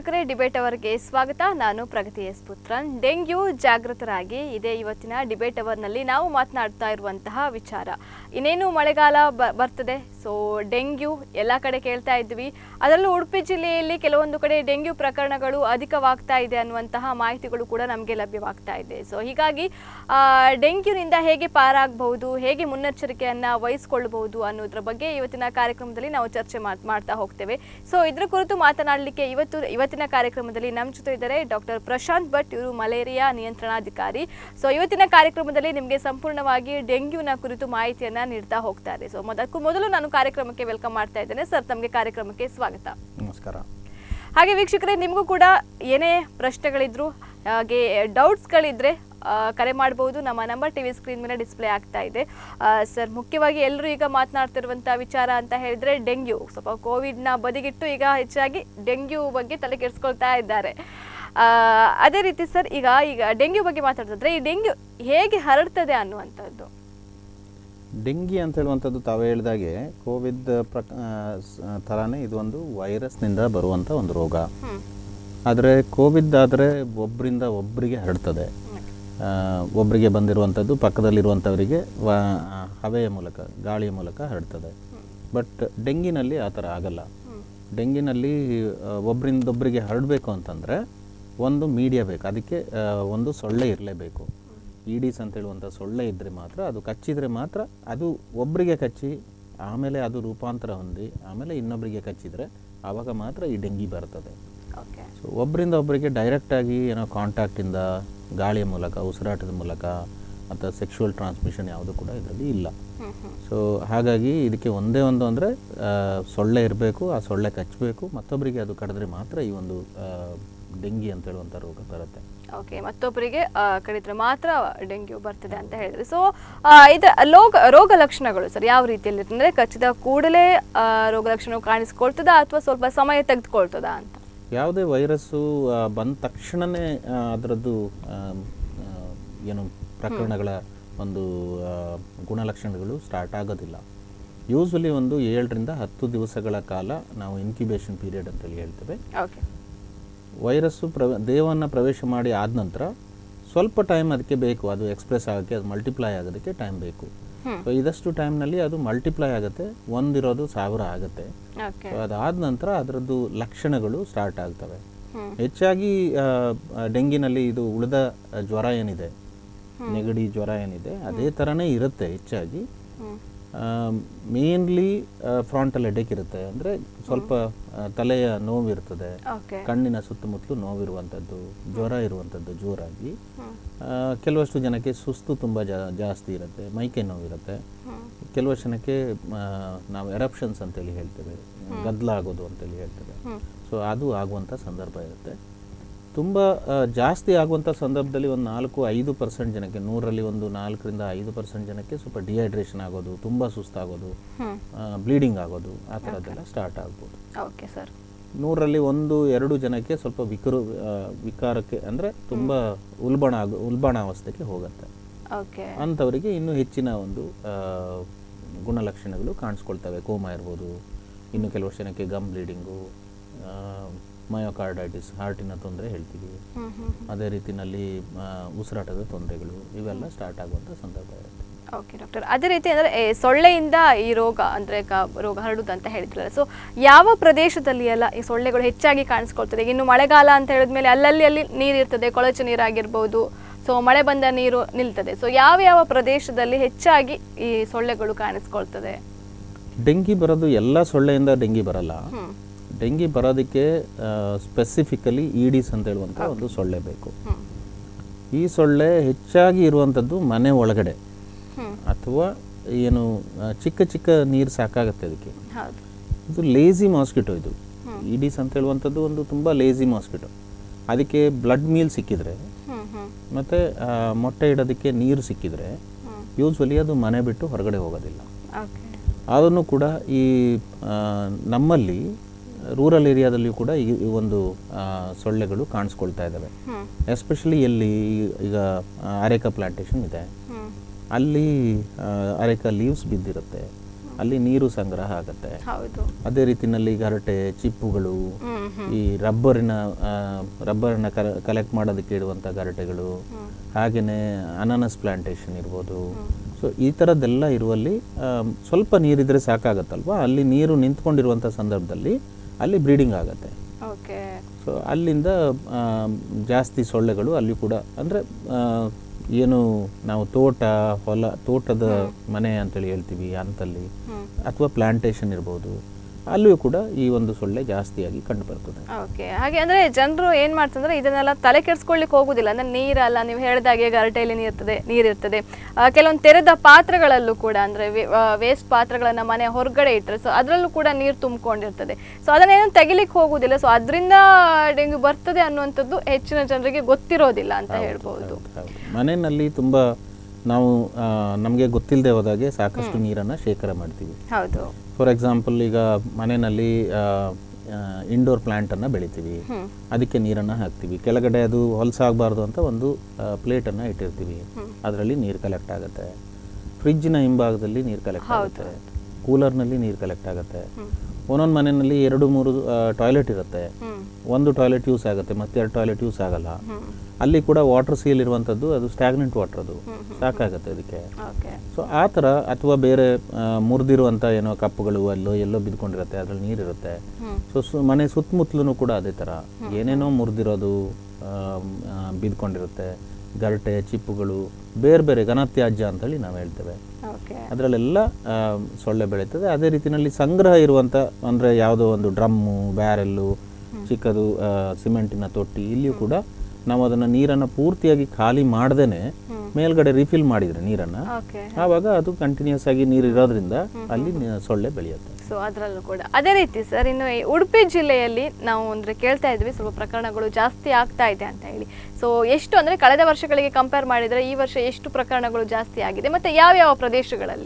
ವೀಕ್ಷಕರೇ ಡಿಬೇಟ್ ಅವರ್ಗೆ ಸ್ವಾಗತ ನಾನು ಪ್ರಗತಿ ಎಸ್ ಪುತ್ರನ್ ಡೆಂಗ್ಯೂ ಜಾಗೃತರಾಗಿ ಇದೇ ಇವತ್ತಿನ ಡಿಬೇಟ್ ಅವರ್ನಲ್ಲಿ ನಾವು ಮಾತನಾಡ್ತಾ ಇರುವಂತಹ ವಿಚಾರ ಇನ್ನೇನು ಮಳೆಗಾಲ ಬ ಬರ್ತದೆ ಸೊ ಡೆಂಗ್ಯೂ ಎಲ್ಲ ಕಡೆ ಕೇಳ್ತಾ ಇದ್ವಿ ಅದರಲ್ಲೂ ಉಡುಪಿ ಜಿಲ್ಲೆಯಲ್ಲಿ ಕೆಲವೊಂದು ಕಡೆ ಡೆಂಗ್ಯೂ ಪ್ರಕರಣಗಳು ಅಧಿಕವಾಗ್ತಾ ಇದೆ ಅನ್ನುವಂತಹ ಮಾಹಿತಿಗಳು ಕೂಡ ನಮಗೆ ಲಭ್ಯವಾಗ್ತಾ ಇದೆ ಸೊ ಹೀಗಾಗಿ ಆ, ಡೆಂಗ್ಯೂನಿಂದ ಹೇಗೆ ಪಾರಾಗಬಹುದು ಹೇಗೆ ಮುನ್ನೆಚ್ಚರಿಕೆಯನ್ನ ವಹಿಸಿಕೊಳ್ಳಬಹುದು ಅನ್ನೋದ್ರ ಬಗ್ಗೆ ಇವತ್ತಿನ ಕಾರ್ಯಕ್ರಮದಲ್ಲಿ ನಾವು ಚರ್ಚೆ ಮಾಡ್- ಮಾಡ್ತಾ ಹೋಗ್ತೇವೆ ಸೊ ಇದ್ರ ಕುರಿತು ಮಾತನಾಡಲಿಕ್ಕೆ ಇವತ್ತು ಇವತ್ತಿನ ಕಾರ್ಯಕ್ರಮದಲ್ಲಿ ನಮ್ಮ ಜೊತೆ ಇದ್ದಾರೆ ಡಾಕ್ಟರ್ ಪ್ರಶಾಂತ್ ಭಟ್ ಇವರು ಮಲೇರಿಯಾ ನಿಯಂತ್ರಣಾಧಿಕಾರಿ ಸೊ ಇವತ್ತಿನ ಕಾರ್ಯಕ್ರಮದಲ್ಲಿ ನಿಮಗೆ ಸಂಪೂರ್ಣವಾಗಿ ಡೆಂಗ್ಯೂನ ಕುರಿತು ಮಾಹಿತಿಯನ್ನ ನೀಡ್ತಾ ಹೋಗ್ತಾರೆ ಸೊ ಅದಕ್ಕೂ ಮೊದಲು ನಾನು ಕಾರ್ಯಕ್ರಮಕ್ಕೆ ವೆಲ್ಕಮ್ ಮಾಡ್ತಾ ಇದ್ದೇನೆ ಸರ್ ತಮಗೆ ಕಾರ್ಯಕ್ರಮಕ್ಕೆ ಸ್ವಾಗತ ನಮಸ್ಕಾರ ಹಾಗೆ ವೀಕ್ಷಕರೇ ನಿಮಗೂ ಕೂಡ ಏನೇ ಪ್ರಶ್ನೆಗಳಿದ್ರು ಹಾಗೆ ಡೌಟ್ಸ್ಗಳಿದ್ರೆ ಆ, ಕರೆ ಮಾಡಬಹುದು ನಮ್ಮ ನಂಬರ್ ಟಿವಿ ಸ್ಕ್ರೀನ್ ಮೇಲೆ ಡಿಸ್ಪ್ಲೇ ಆಗ್ತಾ ಇದೆ ಆ, ಸರ್ ಮುಖ್ಯವಾಗಿ ಎಲ್ಲರೂ ಈಗ ಮಾತನಾಡ್ತಿರುವಂಥ ವಿಚಾರ ಅಂತ ಹೇಳಿದ್ರೆ ಡೆಂಗ್ಯೂ ಸ್ವಲ್ಪ ಕೋವಿಡ್ನ ಬದಿಗಿಟ್ಟು ಈಗ ಹೆಚ್ಚಾಗಿ ಡೆಂಗ್ಯೂ ಬಗ್ಗೆ ತಲೆ ಕೆಡಿಸ್ಕೊಳ್ತಾ ಇದ್ದಾರೆ ಆ, ಅದೇ ರೀತಿ ಸರ್ ಈಗ ಈಗ ಡೆಂಗ್ಯೂ ಬಗ್ಗೆ ಮಾತಾಡ್ತಿದ್ರೆ ಈ ಡೆಂಗ್ಯೂ ಹೇಗೆ ಹರಡ್ತದೆ ಅನ್ನುವಂಥದ್ದು ಡೆಂಗಿ ಅಂತ ಹೇಳುವಂಥದ್ದು ತಾವು ಹೇಳಿದಾಗೆ ಕೋವಿಡ್ ಪ್ರಕ ಆ, ಸ- ಥರಾನೇ ಇದು ಒಂದು ವೈರಸ್ನಿಂದ ಬರುವಂಥ ಒಂದು ರೋಗ ಹ್ಮ್ ಆದರೆ ಕೋವಿಡ್ ಆದರೆ ಒಬ್ಬರಿಂದ ಒಬ್ಬರಿಗೆ ಹರಡ್ತದೆ ಆ, ಒಬ್ಬರಿಗೆ ಬಂದಿರುವಂಥದ್ದು ಪಕ್ಕದಲ್ಲಿರುವಂಥವರಿಗೆ ವ ಹವೆಯ ಮೂಲಕ ಗಾಳಿಯ ಮೂಲಕ ಹರಡ್ತದೆ ಬಟ್ ಡೆಂಗಿನಲ್ಲಿ ಆ ಥರ ಆಗಲ್ಲ ಹ್ಮ್ ಡೆಂಗಿನಲ್ಲಿ ಆ, ಒಬ್ರಿಂದೊಬ್ಬರಿಗೆ ಹರಡಬೇಕು ಅಂತಂದರೆ ಒಂದು ಮೀಡಿಯಾ ಬೇಕು ಅದಕ್ಕೆ ಆ, ಒಂದು ಸೊಳ್ಳೆ ಇರಲೇಬೇಕು ಈಡೀಸ್ ಅಂತ ಹೇಳುವಂಥ ಸೊಳ್ಳೆ ಇದ್ದರೆ ಮಾತ್ರ ಅದು ಕಚ್ಚಿದರೆ ಮಾತ್ರ ಅದು ಒಬ್ಬರಿಗೆ ಕಚ್ಚಿ ಆಮೇಲೆ ಅದು ರೂಪಾಂತರ ಹೊಂದಿ ಆಮೇಲೆ ಇನ್ನೊಬ್ಬರಿಗೆ ಕಚ್ಚಿದರೆ ಆವಾಗ ಮಾತ್ರ ಈ ಡೆಂಗಿ ಬರ್ತದೆ ಓಕೆ ಸೊ ಒಬ್ಬರಿಂದ ಒಬ್ಬರಿಗೆ ಡೈರೆಕ್ಟಾಗಿ ಏನೋ ಕಾಂಟ್ಯಾಕ್ಟಿಂದ ಗಾಳಿಯ ಮೂಲಕ ಉಸಿರಾಟದ ಮೂಲಕ ಅಥವಾ ಸೆಕ್ಷುವಲ್ ಟ್ರಾನ್ಸ್ಮಿಷನ್ ಯಾವುದು ಕೂಡ ಇದರಲ್ಲಿ ಇಲ್ಲ ಹ್ಮ್ ಹ್ಮ್ ಸೊ ಹಾಗಾಗಿ ಇದಕ್ಕೆ ಒಂದೇ ಒಂದು ಅಂದರೆ ಸೊಳ್ಳೆ ಇರಬೇಕು ಆ ಸೊಳ್ಳೆ ಕಚ್ಚಬೇಕು ಮತ್ತೊಬ್ಬರಿಗೆ ಅದು ಕಡಿದ್ರೆ ಮಾತ್ರ ಈ ಒಂದು ಆ, ಡೆಂಗಿ ಅಂತ ಹೇಳುವಂಥ ರೋಗ ಬರುತ್ತೆ ಓಕೆ ಮತ್ತೊಬ್ಬರಿಗೆ ಆ, ಕಡಿದ್ರೆ ಮಾತ್ರ ಡೆಂಗ್ಯೂ ಬರ್ತದೆ ಅಂತ ಹೇಳಿದ್ರೆ ಸೊ ಇದರ ರೋಗ ರೋಗ ಲಕ್ಷಣಗಳು ಸರ್ ಯಾವ ರೀತಿಯಲ್ಲಿ ಅಂದ್ರೆ ಕಚ್ಚಿದ ಕೂಡಲೇ ಆ, ರೋಗ ಲಕ್ಷಣಗಳು ಕಾಣಿಸ್ಕೊಳ್ತದಾ ಅಥವಾ ಸ್ವಲ್ಪ ಸಮಯ ತೆಗೆದುಕೊಳ್ತದಾ ಅಂತ ಯಾವುದೇ ವೈರಸ್ಸು ಆ, ಬಂದ ತಕ್ಷಣವೇ ಆ, ಅದರದ್ದು ಆ, ಆ, ಏನು ಪ್ರಕರಣಗಳ ಒಂದು ಆ, ಗುಣಲಕ್ಷಣಗಳು ಸ್ಟಾರ್ಟ್ ಆಗೋದಿಲ್ಲ ಯೂಸ್ವಲಿ ಒಂದು ಏಳರಿಂದ ಹತ್ತು ದಿವಸಗಳ ಕಾಲ ನಾವು ಇನ್ಕ್ಯುಬೇಷನ್ ಪೀರಿಯಡ್ ಅಂತೇಳಿ ಹೇಳ್ತೇವೆ ಓಕೆ ವೈರಸ್ಸು ಪ್ರವ ದೇಹವನ್ನು ಪ್ರವೇಶ ಮಾಡಿ ಆದ ನಂತರ ಸ್ವಲ್ಪ ಟೈಮ್ ಅದಕ್ಕೆ ಬೇಕು ಅದು ಎಕ್ಸ್ಪ್ರೆಸ್ ಆಗೋಕ್ಕೆ ಅದು ಮಲ್ಟಿಪ್ಲೈ ಆಗೋದಕ್ಕೆ ಟೈಮ್ ಬೇಕು ಹ್ಮ್. ಸೊ ಇದಷ್ಟು ಟೈಮ್ನಲ್ಲಿ ಅದು ಮಲ್ಟಿಪ್ಲೈ ಆಗುತ್ತೆ ಒಂದಿರೋದು ಸಾವಿರ ಆಗುತ್ತೆ ಓಕೆ ಸೊ ಅದಾದ ನಂತರ ಅದರದ್ದು ಲಕ್ಷಣಗಳು ಸ್ಟಾರ್ಟ್ ಆಗ್ತವೆ ಹ್ಮ್ ಹೆಚ್ಚಾಗಿ ಆ, ಆ, ಡೆಂಗಿನಲ್ಲಿ ಇದು ಉಳಿದ ಜ್ವರ ಏನಿದೆ ನೆಗಡಿ ಜ್ವರ ಏನಿದೆ ಅದೇ ಥರನೇ ಇರುತ್ತೆ ಹೆಚ್ಚಾಗಿ ಹ್ಮ್ ಮೇನ್ಲಿ ಫ್ರಾಂಟಲ್ ಹೆಡೇಕ್ ಇರುತ್ತೆ ಅಂದರೆ ಸ್ವಲ್ಪ ಆ, ತಲೆಯ ನೋವಿರ್ತದೆ ಓಕೆ ಕಣ್ಣಿನ ಸುತ್ತಮುತ್ತಲು ನೋವಿರುವಂಥದ್ದು ಜ್ವರ ಇರುವಂಥದ್ದು ಜೋರಾಗಿ ಹ್ಮ್ ಆ, ಕೆಲವಷ್ಟು ಜನಕ್ಕೆ ಸುಸ್ತು ತುಂಬ ಜಾ ಜಾಸ್ತಿ ಇರುತ್ತೆ ಮೈಕೈ ನೋವಿರುತ್ತೆ ಹ್ಮ್ ಕೆಲವಷ್ಟು ಜನಕ್ಕೆ ಆ, ನಾವು ಎರಪ್ಷನ್ಸ್ ಅಂತೇಳಿ ಹೇಳ್ತೇವೆ ಗದ್ದಲ ಆಗೋದು ಅಂತೇಳಿ ಹೇಳ್ತೇವೆ ಹ್ಮ್ ಸೊ ಅದು ಆಗುವಂಥ ಸಂದರ್ಭ ಇರುತ್ತೆ ತುಂಬ ಆ, ಜಾಸ್ತಿ ಆಗುವಂಥ ಸಂದರ್ಭದಲ್ಲಿ ಒಂದು ನಾಲ್ಕು ಐದು ಪರ್ಸೆಂಟ್ ಜನಕ್ಕೆ ನೂರರಲ್ಲಿ ಒಂದು ನಾಲ್ಕರಿಂದ ಐದು ಪರ್ಸೆಂಟ್ ಜನಕ್ಕೆ ಸ್ವಲ್ಪ ಡಿಹೈಡ್ರೇಷನ್ ಆಗೋದು ತುಂಬ ಸುಸ್ತಾಗೋದು ಹ್ಮ್ ಬ್ಲೀಡಿಂಗ್ ಆಗೋದು ಆ ಥರದ್ದೆಲ್ಲ ಸ್ಟಾರ್ಟ್ ಆಗ್ಬೋದು ಓಕೆ ಸರ್ ನೂರರಲ್ಲಿ ಒಂದು ಎರಡು ಜನಕ್ಕೆ ಸ್ವಲ್ಪ ವಿಕರು ಆ, ವಿಕಾರಕ್ಕೆ ಅಂದರೆ ತುಂಬ ಉಲ್ಬಣ ಆಗೋ ಉಲ್ಬಣಾವಸ್ಥೆಗೆ ಹೋಗುತ್ತೆ ಓಕೆ ಅಂಥವರಿಗೆ ಇನ್ನೂ ಹೆಚ್ಚಿನ ಒಂದು ಆ, ಗುಣಲಕ್ಷಣಗಳು ಕಾಣಿಸ್ಕೊಳ್ತವೆ ಕೋಮ ಇರ್ಬೋದು ಇನ್ನು ಕೆಲವು ಜನಕ್ಕೆ ಗಮ್ ಬ್ಲೀಡಿಂಗು ಮಯೋಕಾರ್ಡೈಟಿಸ್ ಹಾರ್ಟಿನ ತೊಂದರೆ ಹೇಳ್ತೀವಿ ಹ್ಮ್ ಹ್ಮ್ ಅದೇ ರೀತಿನಲ್ಲಿ ಆ, ಉಸಿರಾಟದ ತೊಂದರೆಗಳು ಇವೆಲ್ಲ ಸ್ಟಾರ್ಟ್ ಆಗುವಂಥ ಸಂದರ್ಭ ಇರುತ್ತೆ ಓಕೆ ಡಾಕ್ಟರ್ ಅದೇ ರೀತಿ ಅಂದ್ರೆ ಏ, ಸೊಳ್ಳೆಯಿಂದ ಈ ರೋಗ ಅಂದ್ರೆ ಕ- ರೋಗ ಹರಡುದು ಅಂತ ಹೇಳಿದ್ರಲ್ಲ ಸೊ ಯಾವ ಪ್ರದೇಶದಲ್ಲಿ ಎಲ್ಲ ಈ ಸೊಳ್ಳೆಗಳು ಹೆಚ್ಚಾಗಿ ಕಾಣಿಸ್ಕೊಳ್ತದೆ ಇನ್ನು ಮಳೆಗಾಲ ಅಂತ ಹೇಳಿದ್ಮೇಲೆ ಅಲ್ಲಲ್ಲಿ ಅಲ್ಲಿ ನೀರಿರ್ತದೆ ಕೊಳಚೆ ನೀರಾಗಿರ್ಬೋದು ಸೊ ಮಳೆ ಬಂದ ನೀರು ನಿಲ್ತದೆ ಸೊ ಯಾವ ಯಾವ ಪ್ರದೇಶದಲ್ಲಿ ಹೆಚ್ಚಾಗಿ ಈ ಸೊಳ್ಳೆಗಳು ಕಾಣಿಸ್ಕೊಳ್ತದೆ ಡೆಂಗಿ ಬರೋದು ಎಲ್ಲ ಸೊಳ್ಳೆಯಿಂದ ಡೆಂಗಿ ಬರಲ್ಲ ಹ್ಮ್ ಡೆಂಗಿ ಬರೋದಕ್ಕೆ ಸ್ಪೆಸಿಫಿಕಲಿ ಈಡೀಸ್ ಅಂತ ಹೇಳುವಂಥ ಒಂದು ಸೊಳ್ಳೆ ಬೇಕು ಹ್ಮ್ ಈ ಸೊಳ್ಳೆ ಹೆಚ್ಚಾಗಿ ಇರುವಂಥದ್ದು ಮನೆ ಒಳಗಡೆ ಹ್ಮ್ ಅಥವಾ ಏನು ಆ, ಚಿಕ್ಕ ಚಿಕ್ಕ ನೀರು ಸಾಕಾಗುತ್ತೆ ಅದಕ್ಕೆ ಹೌದು ಇದು ಲೇಜಿ ಮಾಸ್ಕಿಟೋ ಇದು ಹ್ಮ್. ಈಡೀಸ್ ಅಂತ ಹೇಳುವಂಥದ್ದು ಒಂದು ತುಂಬ ಲೇಜಿ ಮಾಸ್ಕಿಟೋ ಅದಕ್ಕೆ ಬ್ಲಡ್ ಮೀಲ್ ಸಿಕ್ಕಿದ್ರೆ ಹ್ಮ್ ಹ್ಮ್ ಮತ್ತು ಮೊಟ್ಟೆ ಇಡೋದಕ್ಕೆ ನೀರು ಸಿಕ್ಕಿದ್ರೆ ಹ್ಮ್ ಯೂಸ್ವಲಿ ಅದು ಮನೆ ಬಿಟ್ಟು ಹೊರಗಡೆ ಹೋಗೋದಿಲ್ಲ ಓಕೆ ಅದನ್ನು ಕೂಡ ಈ ಆ, ನಮ್ಮಲ್ಲಿ ರೂರಲ್ ಏರಿಯಾದಲ್ಲಿಯೂ ಕೂಡ ಈ ಈ ಒಂದು ಆ, ಸೊಳ್ಳೆಗಳು ಕಾಣಿಸ್ಕೊಳ್ತಾ ಇದ್ದಾವೆ ಹ್ಮ್ ಎಸ್ಪೆಷಲಿ ಎಲ್ಲಿ ಈ- ಈಗ ಆ, ಅರೆಕ ಪ್ಲಾಂಟೇಶನ್ ಇದೆ ಹ್ಮ್ ಅಲ್ಲಿ ಆ, ಅರೆಕ ಲೀವ್ಸ್ ಬಿದ್ದಿರುತ್ತೆ ಅಲ್ಲಿ ನೀರು ಸಂಗ್ರಹ ಆಗುತ್ತೆ ಹೌದು ಅದೇ ರೀತಿನಲ್ಲಿ ಗರಟೆ ಚಿಪ್ಪುಗಳು ಹ್ಮ್ ಹ್ಮ್ ಈ ರಬ್ಬರಿನ ರಬ್ಬರನ್ನ ಕಲೆಕ್ಟ್ ಮಾಡೋದಕ್ಕೆ ಇಡುವಂಥ ಗರಟೆಗಳು ಹಾಗೆಯೇ ಅನಾನಸ್ ಪ್ಲಾಂಟೇಶನ್ ಇರ್ಬೋದು ಸೊ ಈ ಥರದ್ದೆಲ್ಲ ಇರುವಲ್ಲಿ ಆ, ಸ್ವಲ್ಪ ನೀರಿದ್ರೆ ಸಾಕಾಗತ್ತಲ್ವಾ ಅಲ್ಲಿ ನೀರು ನಿಂತ್ಕೊಂಡಿರುವಂಥ ಸಂದರ್ಭದಲ್ಲಿ ಅಲ್ಲಿ ಬ್ರೀಡಿಂಗ್ ಆಗುತ್ತೆ ಓಕೆ ಸೊ ಅಲ್ಲಿಂದ ಆ, ಜಾಸ್ತಿ ಸೊಳ್ಳೆಗಳು ಅಲ್ಲಿ ಕೂಡ ಅಂದರೆ ಏನು ನಾವು ತೋಟ ಹೊಲ ತೋಟದ ಮನೆ ಅಂತೇಳಿ ಹೇಳ್ತೀವಿ ಅಂತಲ್ಲಿ ಹ್ಮ್ ಅಥವಾ ಪ್ಲಾಂಟೇಶನ್ ಇರ್ಬೋದು ಅಲ್ಲಿಯೂ ಕೂಡ ಈ ಒಂದು ಸೊಳ್ಳೆ ಜಾಸ್ತಿಯಾಗಿ ಕಂಡು ಬರ್ತದೆ ಓಕೆ ಹಾಗೆ ಅಂದ್ರೆ ಜನರು ಏನ್ ಮಾಡ್ತಂದ್ರೆ ಇದನ್ನೆಲ್ಲ ತಲೆ ಕೆಡ್ಸ್ಕೊಳ್ಲಿಕ್ಕೆ ಹೋಗುದಿಲ್ಲ ಅಂದ್ರೆ ನೀರಲ್ಲ ನೀವು ಹೇಳಿದಾಗೆ ಗರಟೆಯಲ್ಲಿ ನೀರ್ತದೆ ನೀರಿರ್ತದೆ ಆ, ಕೆಲವೊಂದು ತೆರೆದ ಪಾತ್ರೆಗಳಲ್ಲೂ ಕೂಡ ಅಂದ್ರೆ ವೇಸ್ಟ್ ಪಾತ್ರೆಗಳನ್ನ ಮನೆ ಹೊರಗಡೆ ಇಟ್ಟರೆ ಸೊ ಅದರಲ್ಲೂ ಕೂಡ ನೀರು ತುಂಬಿಕೊಂಡಿರ್ತದೆ ಸೊ ಅದನ್ನೇನು ತೆಗಿಲಿಕ್ಕೆ ಹೋಗುದಿಲ್ಲ ಸೊ ಅದರಿಂದ ಡೆಂಗ್ಯೂ ಬರ್ತದೆ ಅನ್ನುವಂಥದ್ದು ಹೆಚ್ಚಿನ ಜನರಿಗೆ ಗೊತ್ತಿರೋದಿಲ್ಲ ಅಂತ ಹೇಳ್ಬೋದು ಹೌದು. ಮನೆಯಲ್ಲಿ ತುಂಬ ನಾವು ನಮಗೆ ಗೊತ್ತಿಲ್ಲದೆ ಹೋದಾಗೆ ಸಾಕಷ್ಟು ನೀರನ್ನು ಶೇಖರ ಮಾಡ್ತೀವಿ ಹೌದು ಫಾರ್ ಎಕ್ಸಾಂಪಲ್ ಈಗ ಮನೆಯಲ್ಲಿ ಇಂಡೋರ್ ಪ್ಲ್ಯಾಂಟನ್ನು ಬೆಳಿತೀವಿ ಹ್ಮ್ ಅದಕ್ಕೆ ನೀರನ್ನು ಹಾಕ್ತೀವಿ ಕೆಳಗಡೆ ಅದು ಹೊಲಸಾಗಬಾರ್ದು ಅಂತ ಒಂದು ಪ್ಲೇಟನ್ನು ಇಟ್ಟಿರ್ತೀವಿ ಅದರಲ್ಲಿ ನೀರು ಕಲೆಕ್ಟ್ ಆಗುತ್ತೆ ಫ್ರಿಜ್ಜಿನ ಹಿಂಭಾಗದಲ್ಲಿ ನೀರು ಕಲೆಕ್ಟ್ ಆಗುತ್ತೆ ಕೂಲರ್ನಲ್ಲಿ ನೀರು ಕಲೆಕ್ಟ್ ಆಗುತ್ತೆ ಒಂದೊಂದು ಮನೆಯಲ್ಲಿ ಎರಡು ಮೂರು ಟಾಯ್ಲೆಟ್ ಇರುತ್ತೆ ಹ್ಮ್ ಒಂದು ಟಾಯ್ಲೆಟ್ ಯೂಸ್ ಆಗುತ್ತೆ ಮತ್ತೆ ಎರಡು ಟಾಯ್ಲೆಟ್ ಯೂಸ್ ಆಗಲ್ಲ ಹ್ಮ್ ಅಲ್ಲಿ ಕೂಡ ವಾಟರ್ ಸೀಲ್ ಇರುವಂಥದ್ದು ಅದು ಸ್ಟ್ಯಾಗ್ನೆಂಟ್ ವಾಟರ್ ಅದು ಸಾಕಾಗುತ್ತೆ ಅದಕ್ಕೆ ಓಕೆ ಸೊ ಆ ಥರ ಅಥವಾ ಬೇರೆ ಮುರಿದಿರುವಂಥ ಏನೋ ಕಪ್ಪುಗಳು ಅಲ್ಲೋ ಎಲ್ಲೋ ಬಿದ್ಕೊಂಡಿರುತ್ತೆ ಅದರಲ್ಲಿ ನೀರಿರುತ್ತೆ ಹ್ಮ್ ಸೊ ಸು ಮನೆ ಸುತ್ತಮುತ್ತಲೂ ಕೂಡ ಅದೇ ಥರ ಏನೇನೋ ಮುರಿದಿರೋದು ಬಿದ್ಕೊಂಡಿರುತ್ತೆ ಗರಟೆ ಚಿಪ್ಪುಗಳು ಬೇರೆ ಬೇರೆ ಘನತ್ಯಾಜ್ಯ ಅಂತೇಳಿ ನಾವು ಹೇಳ್ತೇವೆ ಓಕೆ ಅದರಲ್ಲೆಲ್ಲ ಆ, ಸೊಳ್ಳೆ ಬೆಳೀತದೆ ಅದೇ ರೀತಿಯಲ್ಲಿ ಸಂಗ್ರಹ ಇರುವಂಥ ಅಂದರೆ ಯಾವುದೋ ಒಂದು ಡ್ರಮ್ಮು ಬ್ಯಾರೆಲ್ಲು ಚಿಕ್ಕದು ಆ, ಸಿಮೆಂಟಿನ ತೊಟ್ಟಿ ಇಲ್ಲಿಯೂ ಕೂಡ ನಾವು ಅದನ್ನು ನೀರನ್ನು ಪೂರ್ತಿಯಾಗಿ ಖಾಲಿ ಮಾಡ್ದೇನೆ ಮೇಲ್ಗಡೆ ರಿಫಿಲ್ ಮಾಡಿದರೆ ನೀರನ್ನು ಓಕೆ ಆವಾಗ ಅದು ಕಂಟಿನ್ಯೂಸ್ ಆಗಿ ನೀರು ಇರೋದ್ರಿಂದ ಅಲ್ಲಿ ನಿ- ಸೊಳ್ಳೆ ಬೆಳೆಯುತ್ತೆ ಸೊ ಅದರಲ್ಲೂ ಕೂಡ ಅದೇ ರೀತಿ ಸರ್ ಇನ್ನು ಈ ಉಡುಪಿ ಜಿಲ್ಲೆಯಲ್ಲಿ ನಾವು ಅಂದ್ರೆ ಕೇಳ್ತಾ ಇದ್ವಿ ಸ್ವಲ್ಪ ಪ್ರಕರಣಗಳು ಜಾಸ್ತಿ ಆಗ್ತಾ ಇದೆ ಅಂತ ಹೇಳಿ ಸೊ ಎಷ್ಟು ಅಂದ್ರೆ ಕಳೆದ ವರ್ಷಗಳಿಗೆ ಕಂಪೇರ್ ಮಾಡಿದ್ರೆ ಈ ವರ್ಷ ಎಷ್ಟು ಪ್ರಕರಣಗಳು ಜಾಸ್ತಿ ಆಗಿದೆ ಮತ್ತೆ ಯಾವ ಯಾವ ಪ್ರದೇಶಗಳಲ್ಲಿ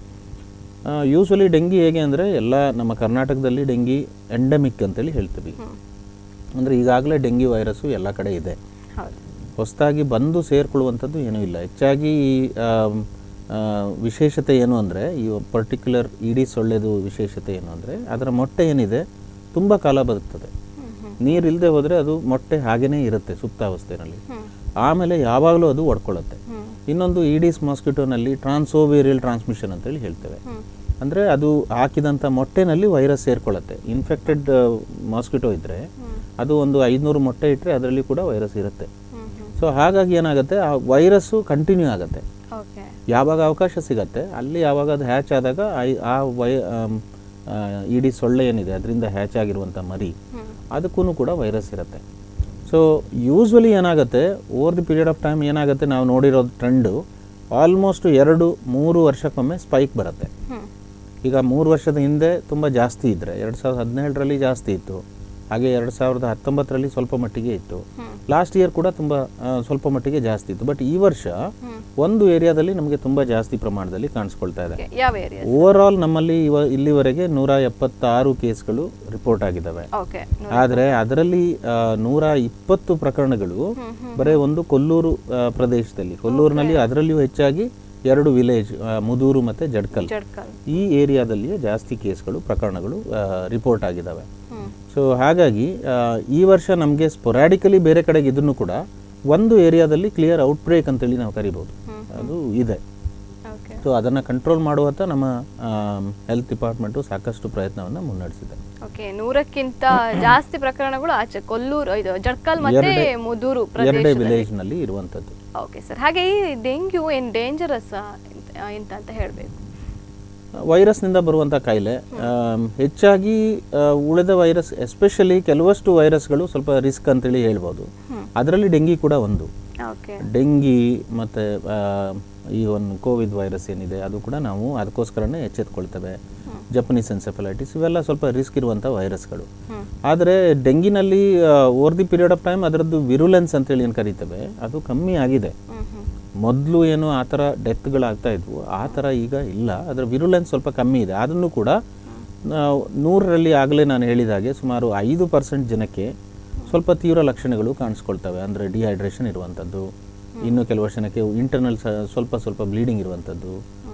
ಯೂಶ್ವಲಿ ಡೆಂಗಿ ಹೇಗೆ ಅಂದರೆ ಎಲ್ಲ ನಮ್ಮ ಕರ್ನಾಟಕದಲ್ಲಿ ಡೆಂಗಿ ಎಂಡಮಿಕ್ ಅಂತೇಳಿ ಹೇಳ್ತೀವಿ ಅಂದರೆ ಈಗಾಗಲೇ ಡೆಂಗಿ ವೈರಸ್ಸು ಎಲ್ಲ ಕಡೆ ಇದೆ ಹೌದು ಹೊಸದಾಗಿ ಬಂದು ಸೇರಿಕೊಳ್ಳುವಂಥದ್ದು ಏನೂ ಇಲ್ಲ ಹೆಚ್ಚಾಗಿ ಈ ಆಮ್, ಆ, ವಿಶೇಷತೆ ಏನು ಅಂದರೆ ಈ ಪರ್ಟಿಕ್ಯುಲರ್ ಇಡೀ ಸೊಳ್ಳೆದು ವಿಶೇಷತೆ ಏನು ಅಂದರೆ ಅದರ ಮೊಟ್ಟೆ ಏನಿದೆ ತುಂಬ ಕಾಲ ಬದುಕ್ತದೆ ಹ್ಮ್ ಹ್ಮ್ ನೀರು ಇಲ್ಲದೆ ಹೋದರೆ ಅದು ಮೊಟ್ಟೆ ಹಾಗೇ ಇರುತ್ತೆ ಸುಪ್ತಾವಸ್ಥೆಯಲ್ಲಿ ಹ್ಮ್ ಆಮೇಲೆ ಯಾವಾಗಲೂ ಅದು ಒಡ್ಕೊಳ್ಳುತ್ತೆ ಹ್ಮ್ ಇನ್ನೊಂದು ಈಡೀಸ್ ಮಾಸ್ಕಿಟೋನಲ್ಲಿ ಟ್ರಾನ್ಸೋವೇರಿಯಲ್ ಟ್ರಾನ್ಸ್ಮಿಷನ್ ಅಂತೇಳಿ ಹೇಳ್ತೇವೆ ಹ್ಮ್ ಅಂದರೆ ಅದು ಹಾಕಿದಂಥ ಮೊಟ್ಟೆನಲ್ಲಿ ವೈರಸ್ ಸೇರ್ಕೊಳ್ಳುತ್ತೆ ಇನ್ಫೆಕ್ಟೆಡ್ ಮಾಸ್ಕಿಟೋ ಇದ್ದರೆ ಹ್ಮ್ ಅದು ಒಂದು ಐದುನೂರು ಮೊಟ್ಟೆ ಇಟ್ಟರೆ ಅದರಲ್ಲಿ ಕೂಡ ವೈರಸ್ ಇರುತ್ತೆ ಹ್ಮ್ ಹ್ಮ್ ಸೊ ಹಾಗಾಗಿ ಏನಾಗುತ್ತೆ ಆ ವೈರಸ್ಸು ಕಂಟಿನ್ಯೂ ಆಗುತ್ತೆ ಓಕೆ ಯಾವಾಗ ಅವಕಾಶ ಸಿಗತ್ತೆ ಅಲ್ಲಿ ಯಾವಾಗ ಅದು ಹ್ಯಾಚ್ ಆದಾಗ ಐ- ಆ ವೈ ಆಮ್, ಆ, ಇಡೀ ಸೊಳ್ಳೆ ಏನಿದೆ ಅದರಿಂದ ಹ್ಯಾಚ್ ಆಗಿರುವಂಥ ಮರಿ ಹ್ಮ್ ಅದಕ್ಕೂ ಕೂಡ ವೈರಸ್ ಇರುತ್ತೆ ಸೊ ಯೂಶ್ವಲಿ ಏನಾಗುತ್ತೆ over the period of time ಏನಾಗುತ್ತೆ ನಾವು ನೋಡಿರೋ ಟ್ರೆಂಡು ಆಲ್ಮೋಸ್ಟ್ ಎರಡು ಮೂರು ವರ್ಷಕ್ಕೊಮ್ಮೆ ಸ್ಪೈಕ್ ಬರುತ್ತೆ ಹ್ಮ್ ಈಗ ಮೂರು ವರ್ಷದ ಹಿಂದೆ ತುಂಬ ಜಾಸ್ತಿ ಇದ್ದರೆ ಎರಡು ಸಾವಿರದ ಹದಿನೇಳರಲ್ಲಿ ಜಾಸ್ತಿ ಇತ್ತು ಹಾಗೆ ಎರಡು ಸಾವಿರದ ಹತ್ತೊಂಬತ್ತರಲ್ಲಿ ಸ್ವಲ್ಪ ಮಟ್ಟಿಗೆ ಇತ್ತು ಹ್ಮ್ ಲಾಸ್ಟ್ ಇಯರ್ ಕೂಡ ತುಂಬ ಆ, ಸ್ವಲ್ಪ ಮಟ್ಟಿಗೆ ಜಾಸ್ತಿ ಇತ್ತು ಬಟ್ ಈ ವರ್ಷ ಹ್ಮ್ ಒಂದು ಏರಿಯಾದಲ್ಲಿ ನಮಗೆ ತುಂಬ ಜಾಸ್ತಿ ಪ್ರಮಾಣದಲ್ಲಿ ಕಾಣಿಸ್ಕೊಳ್ತಾ ಇದೆ ಓಕೆ ಯಾವ ಏರಿಯಾ ಓವರ್ ಆಲ್ ನಮ್ಮಲ್ಲಿ ಇವ ಇಲ್ಲಿವರೆಗೆ ನೂರ ಎಪ್ಪತ್ತಾರು ಕೇಸ್ಗಳು ರಿಪೋರ್ಟ್ ಆಗಿದ್ದಾವೆ ಓಕೆ ಆದರೆ ಅದರಲ್ಲಿ ಆ, ನೂರ ಇಪ್ಪತ್ತು ಪ್ರಕರಣಗಳು ಹ್ಮ್ ಹ್ಮ್ ಬರೀ ಒಂದು ಕೊಲ್ಲೂರು ಆ, ಪ್ರದೇಶದಲ್ಲಿ ಕೊಲ್ಲೂರಿನಲ್ಲಿ ಅದರಲ್ಲಿಯೂ ಹೆಚ್ಚಾಗಿ ಎರಡು ವಿಲೇಜ್ ಮುದೂರು ಮತ್ತು ಜಡ್ಕಲ್ ಜಡ್ಕಲ್ ಈ ಏರಿಯಾದಲ್ಲಿಯೇ ಜಾಸ್ತಿ ಕೇಸ್ಗಳು ಪ್ರಕರಣಗಳು ರಿಪೋರ್ಟ್ ಆಗಿದ್ದಾವೆ ಹ್ಮ್ ಸೊ ಹಾಗಾಗಿ ಆ, ಈ ವರ್ಷ ನಮಗೆ ಸ್ಪೊರಾಡಿಕಲಿ ಬೇರೆ ಕಡೆಗೆ ಇದನ್ನು ಕೂಡ ಒಂದು ಏರಿಯಾದಲ್ಲಿ ಕ್ಲಿಯರ್ ಔಟ್ಬ್ರೇಕ್ ಅಂತೇಳಿ ನಾವು ಕರಿಬೋದು ಹ್ಮ್. ಅದು ಇದೆ ಓಕೆ ಸೊ ಅದನ್ನು ಕಂಟ್ರೋಲ್ ಮಾಡುವಂಥ ನಮ್ಮ ಹೆಲ್ತ್ ಡಿಪಾರ್ಟ್ಮೆಂಟು ಸಾಕಷ್ಟು ಪ್ರಯತ್ನವನ್ನು ಮುನ್ನಡೆಸಿದೆ ಓಕೆ ನೂರಕ್ಕಿಂತ ಜಾಸ್ತಿ ಪ್ರಕರಣಗಳು ಆಚೆ ಕೊಲ್ಲೂರು ಇದು ಜಡ್ಕಲ್ ಮತ್ತೆ ಮುದೂರು ಎರಡೇ ಪ್ರದೇಶ ವಿಲೇಜ್ನಲ್ಲಿ ಇರುವಂಥದ್ದು ಓಕೆ ಸರ್ ಹಾಗೆ ಈ ಡೆಂಗ್ಯೂ ಏನ್ ಡೇಂಜರಸ್ ಎಂತ ಅಂತ ಹೇಳಬೇಕು ವೈರಸ್ನಿಂದ ಬರುವಂಥ ಕಾಯಿಲೆ ಆಮ್, ಹೆಚ್ಚಾಗಿ ಆ, ಉಳಿದ ವೈರಸ್ ಎಸ್ಪೆಷಲಿ ಕೆಲವಷ್ಟು ವೈರಸ್ಗಳು ಸ್ವಲ್ಪ ರಿಸ್ಕ್ ಅಂತೇಳಿ ಹೇಳ್ಬೋದು ಹ್ಮ್. ಅದರಲ್ಲಿ ಡೆಂಗಿ ಕೂಡ ಒಂದು ಓಕೆ ಡೆಂಗಿ ಮತ್ತು ಈ ಒಂದು ಕೋವಿಡ್ ವೈರಸ್ ಏನಿದೆ ಅದು ಕೂಡ ನಾವು ಅದಕ್ಕೋಸ್ಕರನೇ ಎಚ್ಚೆತ್ಕೊಳ್ತೇವೆ ಜಪನೀಸ್ ಎನ್ಸೆಫಲೈಟಿಸ್ ಇವೆಲ್ಲ ಸ್ವಲ್ಪ ರಿಸ್ಕ್ ಇರುವಂಥ ವೈರಸ್ಗಳು ಹ್ಮ್ ಆದರೆ ಡೆಂಗಿನಲ್ಲಿ over the period of time ಅದರದ್ದು ವಿರುಲೆನ್ಸ್ ಅಂತೇಳಿ ಏನು ಕರಿತೇವೆ ಅದು ಕಮ್ಮಿ ಆಗಿದೆ ಹ್ಮ್ ಹ್ಮ್ ಮೊದಲು ಏನು ಆ ಥರ ಡೆತ್ಗಳಾಗ್ತಾ ಇದ್ವು ಆ ಥರ ಈಗ ಇಲ್ಲ ಅದರ ವಿರುಲೆನ್ಸ್ ಸ್ವಲ್ಪ ಕಮ್ಮಿ ಇದೆ ಅದನ್ನು ಕೂಡ ನಾವು ನೂರರಲ್ಲಿ ಆಗಲೇ ನಾನು ಹೇಳಿದ ಹಾಗೆ ಸುಮಾರು ಐದು ಪರ್ಸೆಂಟ್ ಜನಕ್ಕೆ ಸ್ವಲ್ಪ ತೀವ್ರ ಲಕ್ಷಣಗಳು ಕಾಣಿಸ್ಕೊಳ್ತವೆ ಅಂದರೆ ಡಿಹೈಡ್ರೇಷನ್ ಇರುವಂಥದ್ದು ಇನ್ನು ಕೆಲವು ಜನಕ್ಕೆ ಇಂಟರ್ನಲ್ ಸ್ವಲ್ಪ ಸ್ವಲ್ಪ ಬ್ಲೀಡಿಂಗ್ ಇರುವಂಥದ್ದು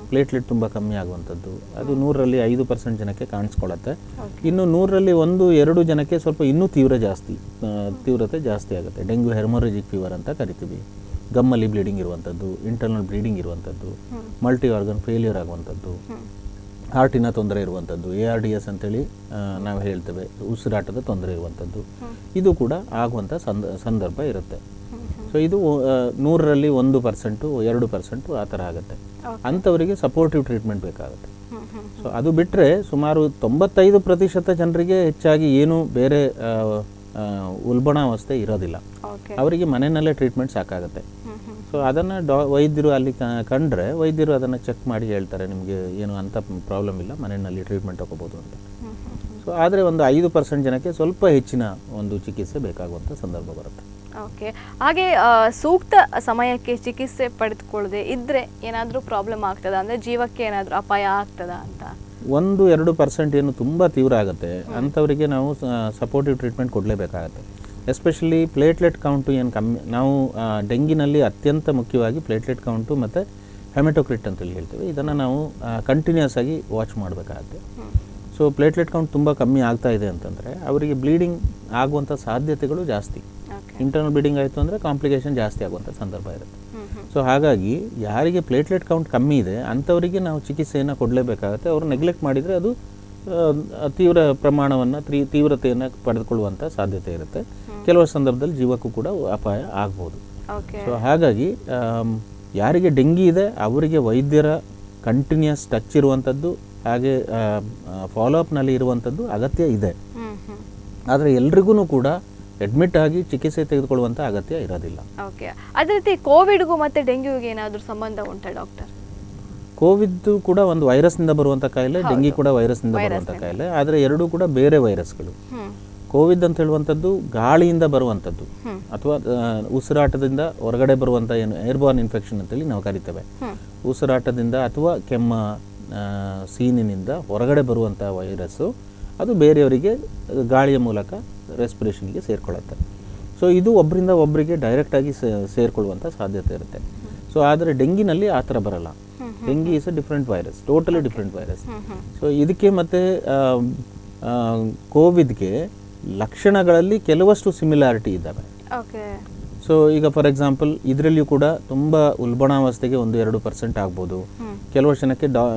ಪ್ಲೇಟ್ಲೆಟ್ ತುಂಬ ಕಮ್ಮಿ ಆಗುವಂಥದ್ದು ಅದು ನೂರರಲ್ಲಿ ಐದು ಪರ್ಸೆಂಟ್ ಜನಕ್ಕೆ ಕಾಣಿಸ್ಕೊಳ್ಳುತ್ತೆ ಇನ್ನು ನೂರರಲ್ಲಿ ಒಂದು ಎರಡು ಜನಕ್ಕೆ ಸ್ವಲ್ಪ ಇನ್ನೂ ತೀವ್ರ ಜಾಸ್ತಿ ಆ, ತೀವ್ರತೆ ಜಾಸ್ತಿ ಆಗುತ್ತೆ ಡೆಂಗ್ಯೂ ಹೆರ್ಮೊರಜಿಕ್ ಫೀವರ್ ಅಂತ ಕರಿತೀವಿ ಗಮ್ಮಲ್ಲಿ ಬ್ಲೀಡಿಂಗ್ ಇರುವಂಥದ್ದು ಇಂಟರ್ನಲ್ ಬ್ಲೀಡಿಂಗ್ ಇರುವಂಥದ್ದು ಮಲ್ಟಿ ಆರ್ಗನ್ ಫೇಲ್ಯೂರ್ ಆಗುವಂಥದ್ದು ಹಾರ್ಟಿನ ತೊಂದರೆ ಇರುವಂಥದ್ದು ಎ ಆರ್ ಡಿ ಎಸ್ ಅಂತೇಳಿ ಆ, ನಾವು ಹೇಳ್ತೇವೆ ಉಸಿರಾಟದ ತೊಂದರೆ ಇರುವಂಥದ್ದು ಇದು ಕೂಡ ಆಗುವಂಥ ಸಂದ ಸಂದರ್ಭ ಇರುತ್ತೆ ಸೊ ಇದು ಆ, ನೂರರಲ್ಲಿ ಒಂದು ಪರ್ಸೆಂಟು ಎರಡು ಪರ್ಸೆಂಟು ಆ ಥರ ಆಗುತ್ತೆ ಅಂಥವರಿಗೆ ಸಪೋರ್ಟಿವ್ ಟ್ರೀಟ್ಮೆಂಟ್ ಬೇಕಾಗುತ್ತೆ ಸೊ ಅದು ಬಿಟ್ಟರೆ ಸುಮಾರು ತೊಂಬತ್ತೈದು ಪ್ರತಿಶತ ಜನರಿಗೆ ಹೆಚ್ಚಾಗಿ ಏನು ಬೇರೆ ಆ, ಆ, ಉಲ್ಬಣಾವಸ್ಥೆ ಇರೋದಿಲ್ಲ ಓಕೆ ಅವರಿಗೆ ಮನೆಯಲ್ಲೇ ಟ್ರೀಟ್ಮೆಂಟ್ ಸಾಕಾಗುತ್ತೆ ಸೊ ಅದನ್ನು ಡಾ ವೈದ್ಯರು ಅಲ್ಲಿ ಕ- ಕಂಡ್ರೆ ವೈದ್ಯರು ಅದನ್ನು ಚೆಕ್ ಮಾಡಿ ಹೇಳ್ತಾರೆ ನಿಮಗೆ ಏನು ಅಂಥ ಪ್ರಾಬ್ಲಮ್ ಇಲ್ಲ ಮನೆಯಲ್ಲಿ ಟ್ರೀಟ್ಮೆಂಟ್ ತಗೋಬೋದು ಅಂತ ಸೊ ಆದರೆ ಒಂದು ಐದು ಪರ್ಸೆಂಟ್ ಜನಕ್ಕೆ ಸ್ವಲ್ಪ ಹೆಚ್ಚಿನ ಒಂದು ಚಿಕಿತ್ಸೆ ಬೇಕಾಗುವಂಥ ಸಂದರ್ಭ ಬರುತ್ತೆ ಓಕೆ ಹಾಗೆ ಆ, ಸೂಕ್ತ ಸಮಯಕ್ಕೆ ಚಿಕಿತ್ಸೆ ಪಡೆದುಕೊಳ್ಳದೆ ಇದ್ರೆ ಏನಾದರೂ ಪ್ರಾಬ್ಲಮ್ ಆಗ್ತದಾ ಅಂದರೆ ಜೀವಕ್ಕೆ ಏನಾದರೂ ಅಪಾಯ ಆಗ್ತದಾ ಅಂತ ಒಂದು ಎರಡು ಪರ್ಸೆಂಟ್ ಏನು ತುಂಬ ತೀವ್ರ ಆಗುತ್ತೆ ಅಂಥವರಿಗೆ ನಾವು ಸಪೋರ್ಟಿವ್ ಟ್ರೀಟ್ಮೆಂಟ್ ಕೊಡಲೇಬೇಕಾಗತ್ತೆ ಎಸ್ಪೆಷಲಿ ಪ್ಲೇಟ್ಲೆಟ್ ಕೌಂಟು ಏನು ಕಮ್ಮಿ ನಾವು ಆ, ಡೆಂಗಿನಲ್ಲಿ ಅತ್ಯಂತ ಮುಖ್ಯವಾಗಿ ಪ್ಲೇಟ್ಲೆಟ್ ಕೌಂಟು ಮತ್ತು ಹೆಮೆಟೋಕ್ರಿಟ್ ಅಂತೇಳಿ ಹೇಳ್ತೇವೆ ಇದನ್ನು ನಾವು ಕಂಟಿನ್ಯೂಸ್ ಆಗಿ ವಾಚ್ ಮಾಡಬೇಕಾಗತ್ತೆ ಸೊ ಪ್ಲೇಟ್ಲೆಟ್ ಕೌಂಟ್ ತುಂಬ ಕಮ್ಮಿ ಆಗ್ತಾ ಇದೆ ಅಂತಂದರೆ ಅವರಿಗೆ ಬ್ಲೀಡಿಂಗ್ ಆಗುವಂಥ ಸಾಧ್ಯತೆಗಳು ಜಾಸ್ತಿ ಓಕೆ ಇಂಟರ್ನಲ್ ಬ್ಲೀಡಿಂಗ್ ಆಯಿತು ಅಂದರೆ ಕಾಂಪ್ಲಿಕೇಶನ್ ಜಾಸ್ತಿ ಆಗುವಂಥ ಸಂದರ್ಭ ಇರುತ್ತೆ ಸೊ ಹಾಗಾಗಿ ಯಾರಿಗೆ ಪ್ಲೇಟ್ಲೆಟ್ ಕೌಂಟ್ ಕಮ್ಮಿ ಇದೆ ಅಂಥವರಿಗೆ ನಾವು ಚಿಕಿತ್ಸೆಯನ್ನು ಕೊಡಲೇಬೇಕಾಗುತ್ತೆ ಅವರು ನೆಗ್ಲೆಕ್ಟ್ ಮಾಡಿದರೆ ಅದು ಆ, ತೀವ್ರ ಪ್ರಮಾಣವನ್ನು ತೀ ತೀವ್ರತೆಯನ್ನು ಪಡೆದುಕೊಳ್ಳುವಂಥ ಸಾಧ್ಯತೆ ಇರುತ್ತೆ ಕೆಲವು ಸಂದರ್ಭದಲ್ಲಿ ಜೀವಕ್ಕೂ ಕೂಡ ಅಪಾಯ ಆಗ್ಬೋದು ಓಕೆ ಸೊ ಹಾಗಾಗಿ ಆಮ್, ಯಾರಿಗೆ ಡೆಂಗಿ ಇದೆ ಅವರಿಗೆ ವೈದ್ಯರ ಕಂಟಿನ್ಯೂಸ್ ಟಚ್ ಇರುವಂಥದ್ದು ಹಾಗೆ ಫಾಲೋ ಅಪ್ನಲ್ಲಿ ಇರುವಂಥದ್ದು ಅಗತ್ಯ ಇದೆ ಹ್ಞೂ ಹ್ಞೂ ಆದರೆ ಎಲ್ರಿಗೂ ಕೂಡ ಅಡ್ಮಿಟ್ ಆಗಿ ಚಿಕಿತ್ಸೆ ತೆಗೆದುಕೊಳ್ಳುವಂಥ ಅಗತ್ಯ ಇರೋದಿಲ್ಲ ಓಕೆ ಅದೇ ರೀತಿ ಕೋವಿಡ್ಗೂ ಮತ್ತು ಡೆಂಗ್ಯೂಗೆ ಏನಾದರೂ ಸಂಬಂಧ ಉಂಟಾ ಡಾಕ್ಟರ್ ಕೋವಿಡ್ ಕೂಡ ಒಂದು ವೈರಸ್ನಿಂದ ಬರುವಂಥ ಕಾಯಿಲೆ ಡೆಂಗಿ ಕೂಡ ವೈರಸ್ನಿಂದ ಬರುವಂಥ ಕಾಯಿಲೆ ಆದರೆ ಎರಡೂ ಕೂಡ ಬೇರೆ ವೈರಸ್ಗಳು ಹ್ಞೂ ಕೋವಿಡ್ ಅಂತ ಹೇಳುವಂಥದ್ದು ಗಾಳಿಯಿಂದ ಬರುವಂಥದ್ದು ಹ್ಮ್. ಅಥವಾ ಆ, ಉಸಿರಾಟದಿಂದ ಹೊರಗಡೆ ಬರುವಂಥ ಏನು ಏರ್ಬಾರ್ನ್ ಇನ್ಫೆಕ್ಷನ್ ಅಂತೇಳಿ ನಾವು ಕರಿತೇವೆ ಹ್ಞೂ ಉಸಿರಾಟದಿಂದ ಅಥವಾ ಕೆಮ್ಮ ಆ, ಸೀನಿನಿಂದ ಹೊರಗಡೆ ಬರುವಂಥ ವೈರಸ್ಸು ಅದು ಬೇರೆಯವರಿಗೆ ಗಾಳಿಯ ಮೂಲಕ ರೆಸ್ಪಿರೇಷನ್ಗೆ ಸೇರ್ಕೊಳ್ಳುತ್ತೆ ಸೊ ಇದು ಒಬ್ಬರಿಂದ ಒಬ್ಬರಿಗೆ ಡೈರೆಕ್ಟಾಗಿ ಸೇರ್ಕೊಳ್ಳುವಂಥ ಸಾಧ್ಯತೆ ಇರುತ್ತೆ ಸೊ ಆದರೆ ಡೆಂಗಿನಲ್ಲಿ ಆ ಥರ ಬರಲ್ಲ dengue is a different virus totally different virus ಹ್ಞೂ ಹ್ಞೂ ಸೊ ಇದಕ್ಕೆ ಮತ್ತು ಕೋವಿಡ್ಗೆ ಲಕ್ಷಣಗಳಲ್ಲಿ ಕೆಲವಷ್ಟು ಸಿಮಿಲಾರಿಟಿ ಇದ್ದಾವೆ ಓಕೆ ಸೊ ಈಗ ಫಾರ್ ಎಕ್ಸಾಂಪಲ್ ಇದರಲ್ಲಿಯೂ ಕೂಡ ತುಂಬ ಉಲ್ಬಣಾವಸ್ಥೆಗೆ ಒಂದು ಎರಡು ಪರ್ಸೆಂಟ್ ಆಗ್ಬೋದು ಹ್ಞೂ ಕೆಲವು ಜನಕ್ಕೆ ಡಾ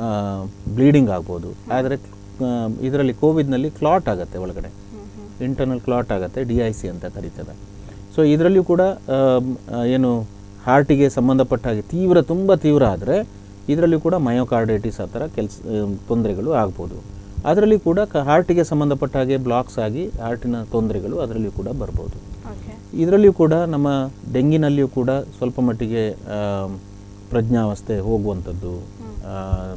ಬ್ಲೀಡಿಂಗ್ ಆಗ್ಬೋದು ಆದರೆ ಇದರಲ್ಲಿ ಕೋವಿಡ್ನಲ್ಲಿ ಕ್ಲಾಟ್ ಆಗುತ್ತೆ ಒಳಗಡೆ ಹ್ಞೂ ಹ್ಞೂ ಇಂಟರ್ನಲ್ ಕ್ಲಾಟ್ ಆಗುತ್ತೆ ಡಿ ಐ ಸಿ ಅಂತ ಕರೀತದೆ ಸೊ ಇದರಲ್ಲಿಯೂ ಕೂಡ ಆಮ್, ಆ, ಏನು ಹಾರ್ಟಿಗೆ ಸಂಬಂಧಪಟ್ಟ ಹಾಗೆ ತೀವ್ರ ತುಂಬ ತೀವ್ರ ಆದರೆ ಇದರಲ್ಲಿಯೂ ಕೂಡ ಮಯೋಕಾರ್ಡೈಟಿಸ್ ಆ ಥರ ಕೆಲಸ ತೊಂದರೆಗಳು ಆಗ್ಬೋದು ಅದರಲ್ಲಿ ಕೂಡ ಕ ಹಾರ್ಟಿಗೆ ಸಂಬಂಧಪಟ್ಟ ಹಾಗೆ ಬ್ಲಾಕ್ಸ್ ಆಗಿ ಹಾರ್ಟಿನ ತೊಂದರೆಗಳು ಅದರಲ್ಲಿಯೂ ಕೂಡ ಬರ್ಬೋದು ಓಕೆ ಇದರಲ್ಲಿಯೂ ಕೂಡ ನಮ್ಮ ಡೆಂಗಿನಲ್ಲಿಯೂ ಕೂಡ ಸ್ವಲ್ಪ ಮಟ್ಟಿಗೆ ಆಮ್, ಪ್ರಜ್ಞಾವಸ್ಥೆ ಹೋಗುವಂಥದ್ದು ಆ,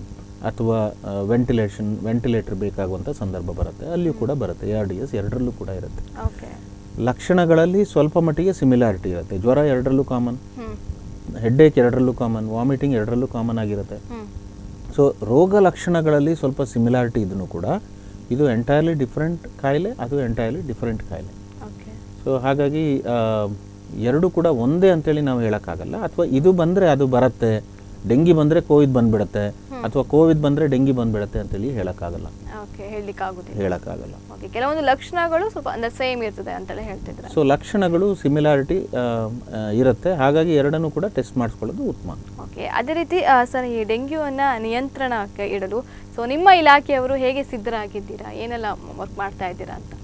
ಅಥವಾ ವೆಂಟಿಲೇಷನ್ ವೆಂಟಿಲೇಟರ್ ಬೇಕಾಗುವಂಥ ಸಂದರ್ಭ ಬರುತ್ತೆ ಅಲ್ಲಿಯೂ ಕೂಡ ಬರುತ್ತೆ ಎ ಆರ್ ಡಿ ಎಸ್ ಎರಡರಲ್ಲೂ ಕೂಡ ಇರುತ್ತೆ ಓಕೆ ಲಕ್ಷಣಗಳಲ್ಲಿ ಸ್ವಲ್ಪ ಮಟ್ಟಿಗೆ ಸಿಮಿಲಾರಿಟಿ ಇರುತ್ತೆ ಜ್ವರ ಎರಡರಲ್ಲೂ ಕಾಮನ್ ಹ್ಞೂ ಹೆಡ್ಡೇಕ್ ಎರಡರಲ್ಲೂ ಕಾಮನ್ ವಾಮಿಟಿಂಗ್ ಎರಡರಲ್ಲೂ ಕಾಮನ್ ಆಗಿರುತ್ತೆ ಹ್ಞೂ ಸೊ ರೋಗ ಲಕ್ಷಣಗಳಲ್ಲಿ ಸ್ವಲ್ಪ ಸಿಮಿಲಾರಿಟಿ ಇದನ್ನು ಕೂಡ ಇದು ಎಂಟೈರ್ಲಿ ಡಿಫ್ರೆಂಟ್ ಕಾಯಿಲೆ ಅದು ಎಂಟೈರ್ಲಿ ಡಿಫ್ರೆಂಟ್ ಕಾಯಿಲೆ ಓಕೆ ಸೊ ಹಾಗಾಗಿ ಆ, ಎರಡು ಕೂಡ ಒಂದೇ ಅಂತೇಳಿ ನಾವು ಹೇಳೋಕ್ಕಾಗಲ್ಲ ಅಥವಾ ಇದು ಬಂದರೆ ಅದು ಬರುತ್ತೆ ಡೆಂಗಿ ಬಂದರೆ ಕೋವಿಡ್ ಬಂದ್ಬಿಡುತ್ತೆ ಅಥವಾ ಕೋವಿಡ್ ಬಂದರೆ ಡೆಂಗಿ ಬಂದ್ಬಿಡುತ್ತೆ ಅಂತೇಳಿ ಹೇಳೋಕ್ಕಾಗಲ್ಲ ಓಕೆ ಹೇಳಲಿಕ್ಕಾಗೋದಿಲ್ಲ ಹೇಳೋಕ್ಕಾಗಲ್ಲ ಓಕೆ ಕೆಲವೊಂದು ಲಕ್ಷಣಗಳು ಸ್ವಲ್ಪ ಅಂದರೆ ಸೇಮ್ ಇರ್ತದೆ ಅಂತೇಳಿ ಹೇಳ್ತಿದ್ರೆ ಸೊ ಲಕ್ಷಣಗಳು ಸಿಮಿಲಾರಿಟಿ ಇರುತ್ತೆ ಹಾಗಾಗಿ ಎರಡನ್ನೂ ಕೂಡ ಟೆಸ್ಟ್ ಮಾಡಿಸ್ಕೊಳ್ಳೋದು ಉತ್ತಮ ಓಕೆ ಅದೇ ರೀತಿ ಆ, ಸರ್ ಈ ಡೆಂಗ್ಯೂವನ್ನು ನಿಯಂತ್ರಣಕ್ಕೆ ಇಡಲು ಸೊ ನಿಮ್ಮ ಇಲಾಖೆಯವರು ಹೇಗೆ ಸಿದ್ಧರಾಗಿದ್ದೀರಾ ಏನೆಲ್ಲ ವರ್ಕ್ ಮಾಡ್ತಾ ಇದ್ದೀರಾ ಅಂತ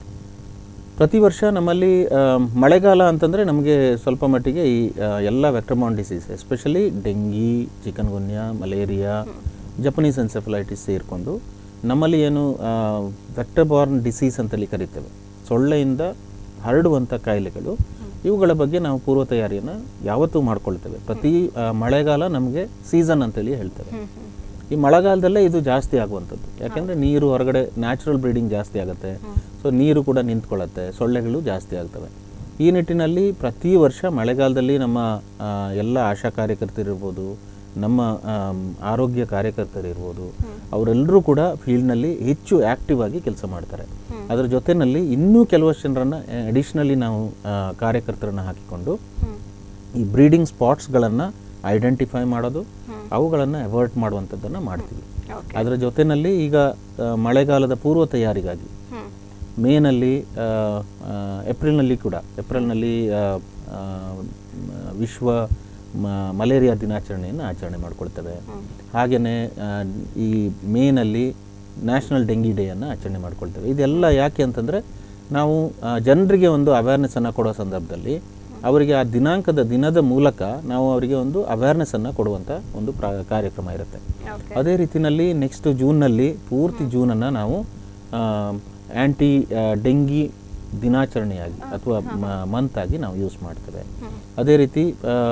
ಪ್ರತಿ ವರ್ಷ ನಮ್ಮಲ್ಲಿ ಆ, ಮಳೆಗಾಲ ಅಂತಂದರೆ ನಮಗೆ ಸ್ವಲ್ಪ ಮಟ್ಟಿಗೆ ಈ ಆ, ಎಲ್ಲ vector borne disease especially dengue chikungunya malaria Japanese encephalitis ಸೇರಿಕೊಂಡು ನಮ್ಮಲ್ಲಿ ಏನು ವೆಕ್ಟರ್ಬಾರ್ನ್ ಡಿಸೀಸ್ ಅಂತೇಳಿ ಕರಿತೇವೆ ಸೊಳ್ಳೆಯಿಂದ ಹರಡುವಂಥ ಕಾಯಿಲೆಗಳು ಇವುಗಳ ಬಗ್ಗೆ ನಾವು ಪೂರ್ವ ತಯಾರಿಯನ್ನು ಯಾವತ್ತೂ ಮಾಡ್ಕೊಳ್ತೇವೆ ಪ್ರತಿ ಆ, ಮಳೆಗಾಲ ನಮಗೆ ಸೀಸನ್ ಅಂತೇಳಿ ಹೇಳ್ತೇವೆ ಹ್ಮ್ ಹ್ಮ್ ಈ ಮಳೆಗಾಲದಲ್ಲೇ ಇದು ಜಾಸ್ತಿ ಆಗುವಂಥದ್ದು ಯಾಕೆಂದರೆ ನೀರು ಹೊರಗಡೆ ನ್ಯಾಚುರಲ್ ಬ್ರೀಡಿಂಗ್ ಜಾಸ್ತಿ ಆಗುತ್ತೆ ಸೊ ನೀರು ಕೂಡ ನಿಂತ್ಕೊಳ್ಳುತ್ತೆ ಸೊಳ್ಳೆಗಳು ಜಾಸ್ತಿ ಆಗ್ತವೆ ಈ ನಿಟ್ಟಿನಲ್ಲಿ ಪ್ರತಿ ವರ್ಷ ಮಳೆಗಾಲದಲ್ಲಿ ನಮ್ಮ ಆ, ಎಲ್ಲ ಆಶಾ ಕಾರ್ಯಕರ್ತರಿರ್ಬೋದು ನಮ್ಮ ಆಮ್, ಆರೋಗ್ಯ ಕಾರ್ಯಕರ್ತರಿರ್ಬೋದು ಅವರೆಲ್ಲರೂ ಕೂಡ ಫೀಲ್ಡ್ನಲ್ಲಿ ಹೆಚ್ಚು ಆ್ಯಕ್ಟಿವ್ ಆಗಿ ಕೆಲಸ ಮಾಡ್ತಾರೆ ಅದರ ಜೊತೆಯಲ್ಲಿ ಇನ್ನೂ ಕೆಲವಷ್ಟು ಜನರನ್ನು ಅಡಿಷ್ನಲಿ ನಾವು ಆ, ಕಾರ್ಯಕರ್ತರನ್ನು ಹಾಕಿಕೊಂಡು ಹ್ಮ್ ಈ ಬ್ರೀಡಿಂಗ್ ಸ್ಪಾಟ್ಸ್ಗಳನ್ನು ಐಡೆಂಟಿಫೈ ಮಾಡೋದು ಅವುಗಳನ್ನು ಅವಾಯ್ಡ್ ಮಾಡುವಂಥದ್ದನ್ನು ಮಾಡ್ತೀವಿ ಓಕೆ ಅದರ ಜೊತೆಯಲ್ಲಿ ಈಗ ಆ, ಮಳೆಗಾಲದ ಪೂರ್ವ ತಯಾರಿಗಾಗಿ ಹ್ಮ್ ಮೇನಲ್ಲಿ ಆ, ಆ, ಏಪ್ರಿಲ್ನಲ್ಲಿ ಕೂಡ ಏಪ್ರಿಲ್ನಲ್ಲಿ ಆ, ಆ, ಮ- ವಿಶ್ವ ಮ- ಮಲೇರಿಯಾ ದಿನಾಚರಣೆಯನ್ನು ಆಚರಣೆ ಮಾಡ್ಕೊಳ್ತೇವೆ ಹಾಗೆಯೇ ಈ ಮೇನಲ್ಲಿ ನ್ಯಾಷನಲ್ ಡೆಂಗಿ ಡೇಯನ್ನು ಆಚರಣೆ ಮಾಡ್ಕೊಳ್ತೇವೆ ಇದೆಲ್ಲ ಯಾಕೆ ಅಂತಂದರೆ ನಾವು ಜನರಿಗೆ ಒಂದು ಅವೇರ್ನೆಸ್ಸನ್ನು ಕೊಡೋ ಸಂದರ್ಭದಲ್ಲಿ ಅವರಿಗೆ ಆ ದಿನಾಂಕದ ದಿನದ ಮೂಲಕ ನಾವು ಅವರಿಗೆ ಒಂದು ಅವೇರ್ನೆಸ್ಸನ್ನು ಕೊಡುವಂಥ ಒಂದು ಪ್ರ ಕಾರ್ಯಕ್ರಮ ಇರುತ್ತೆ ಓಕೆ ಅದೇ ರೀತಿಯಲ್ಲಿ ನೆಕ್ಸ್ಟ್ ಜೂನ್ನಲ್ಲಿ ಪೂರ್ತಿ ಜೂನನ್ನು ನಾವು ಆ್ಯಂಟಿ ಡೆಂಗಿ ದಿನಾಚರಣೆಯಾಗಿ ಅಥವಾ ಮಂತ್ ಆಗಿ ನಾವು ಯೂಸ್ ಮಾಡ್ತೇವೆ ಅದೇ ರೀತಿ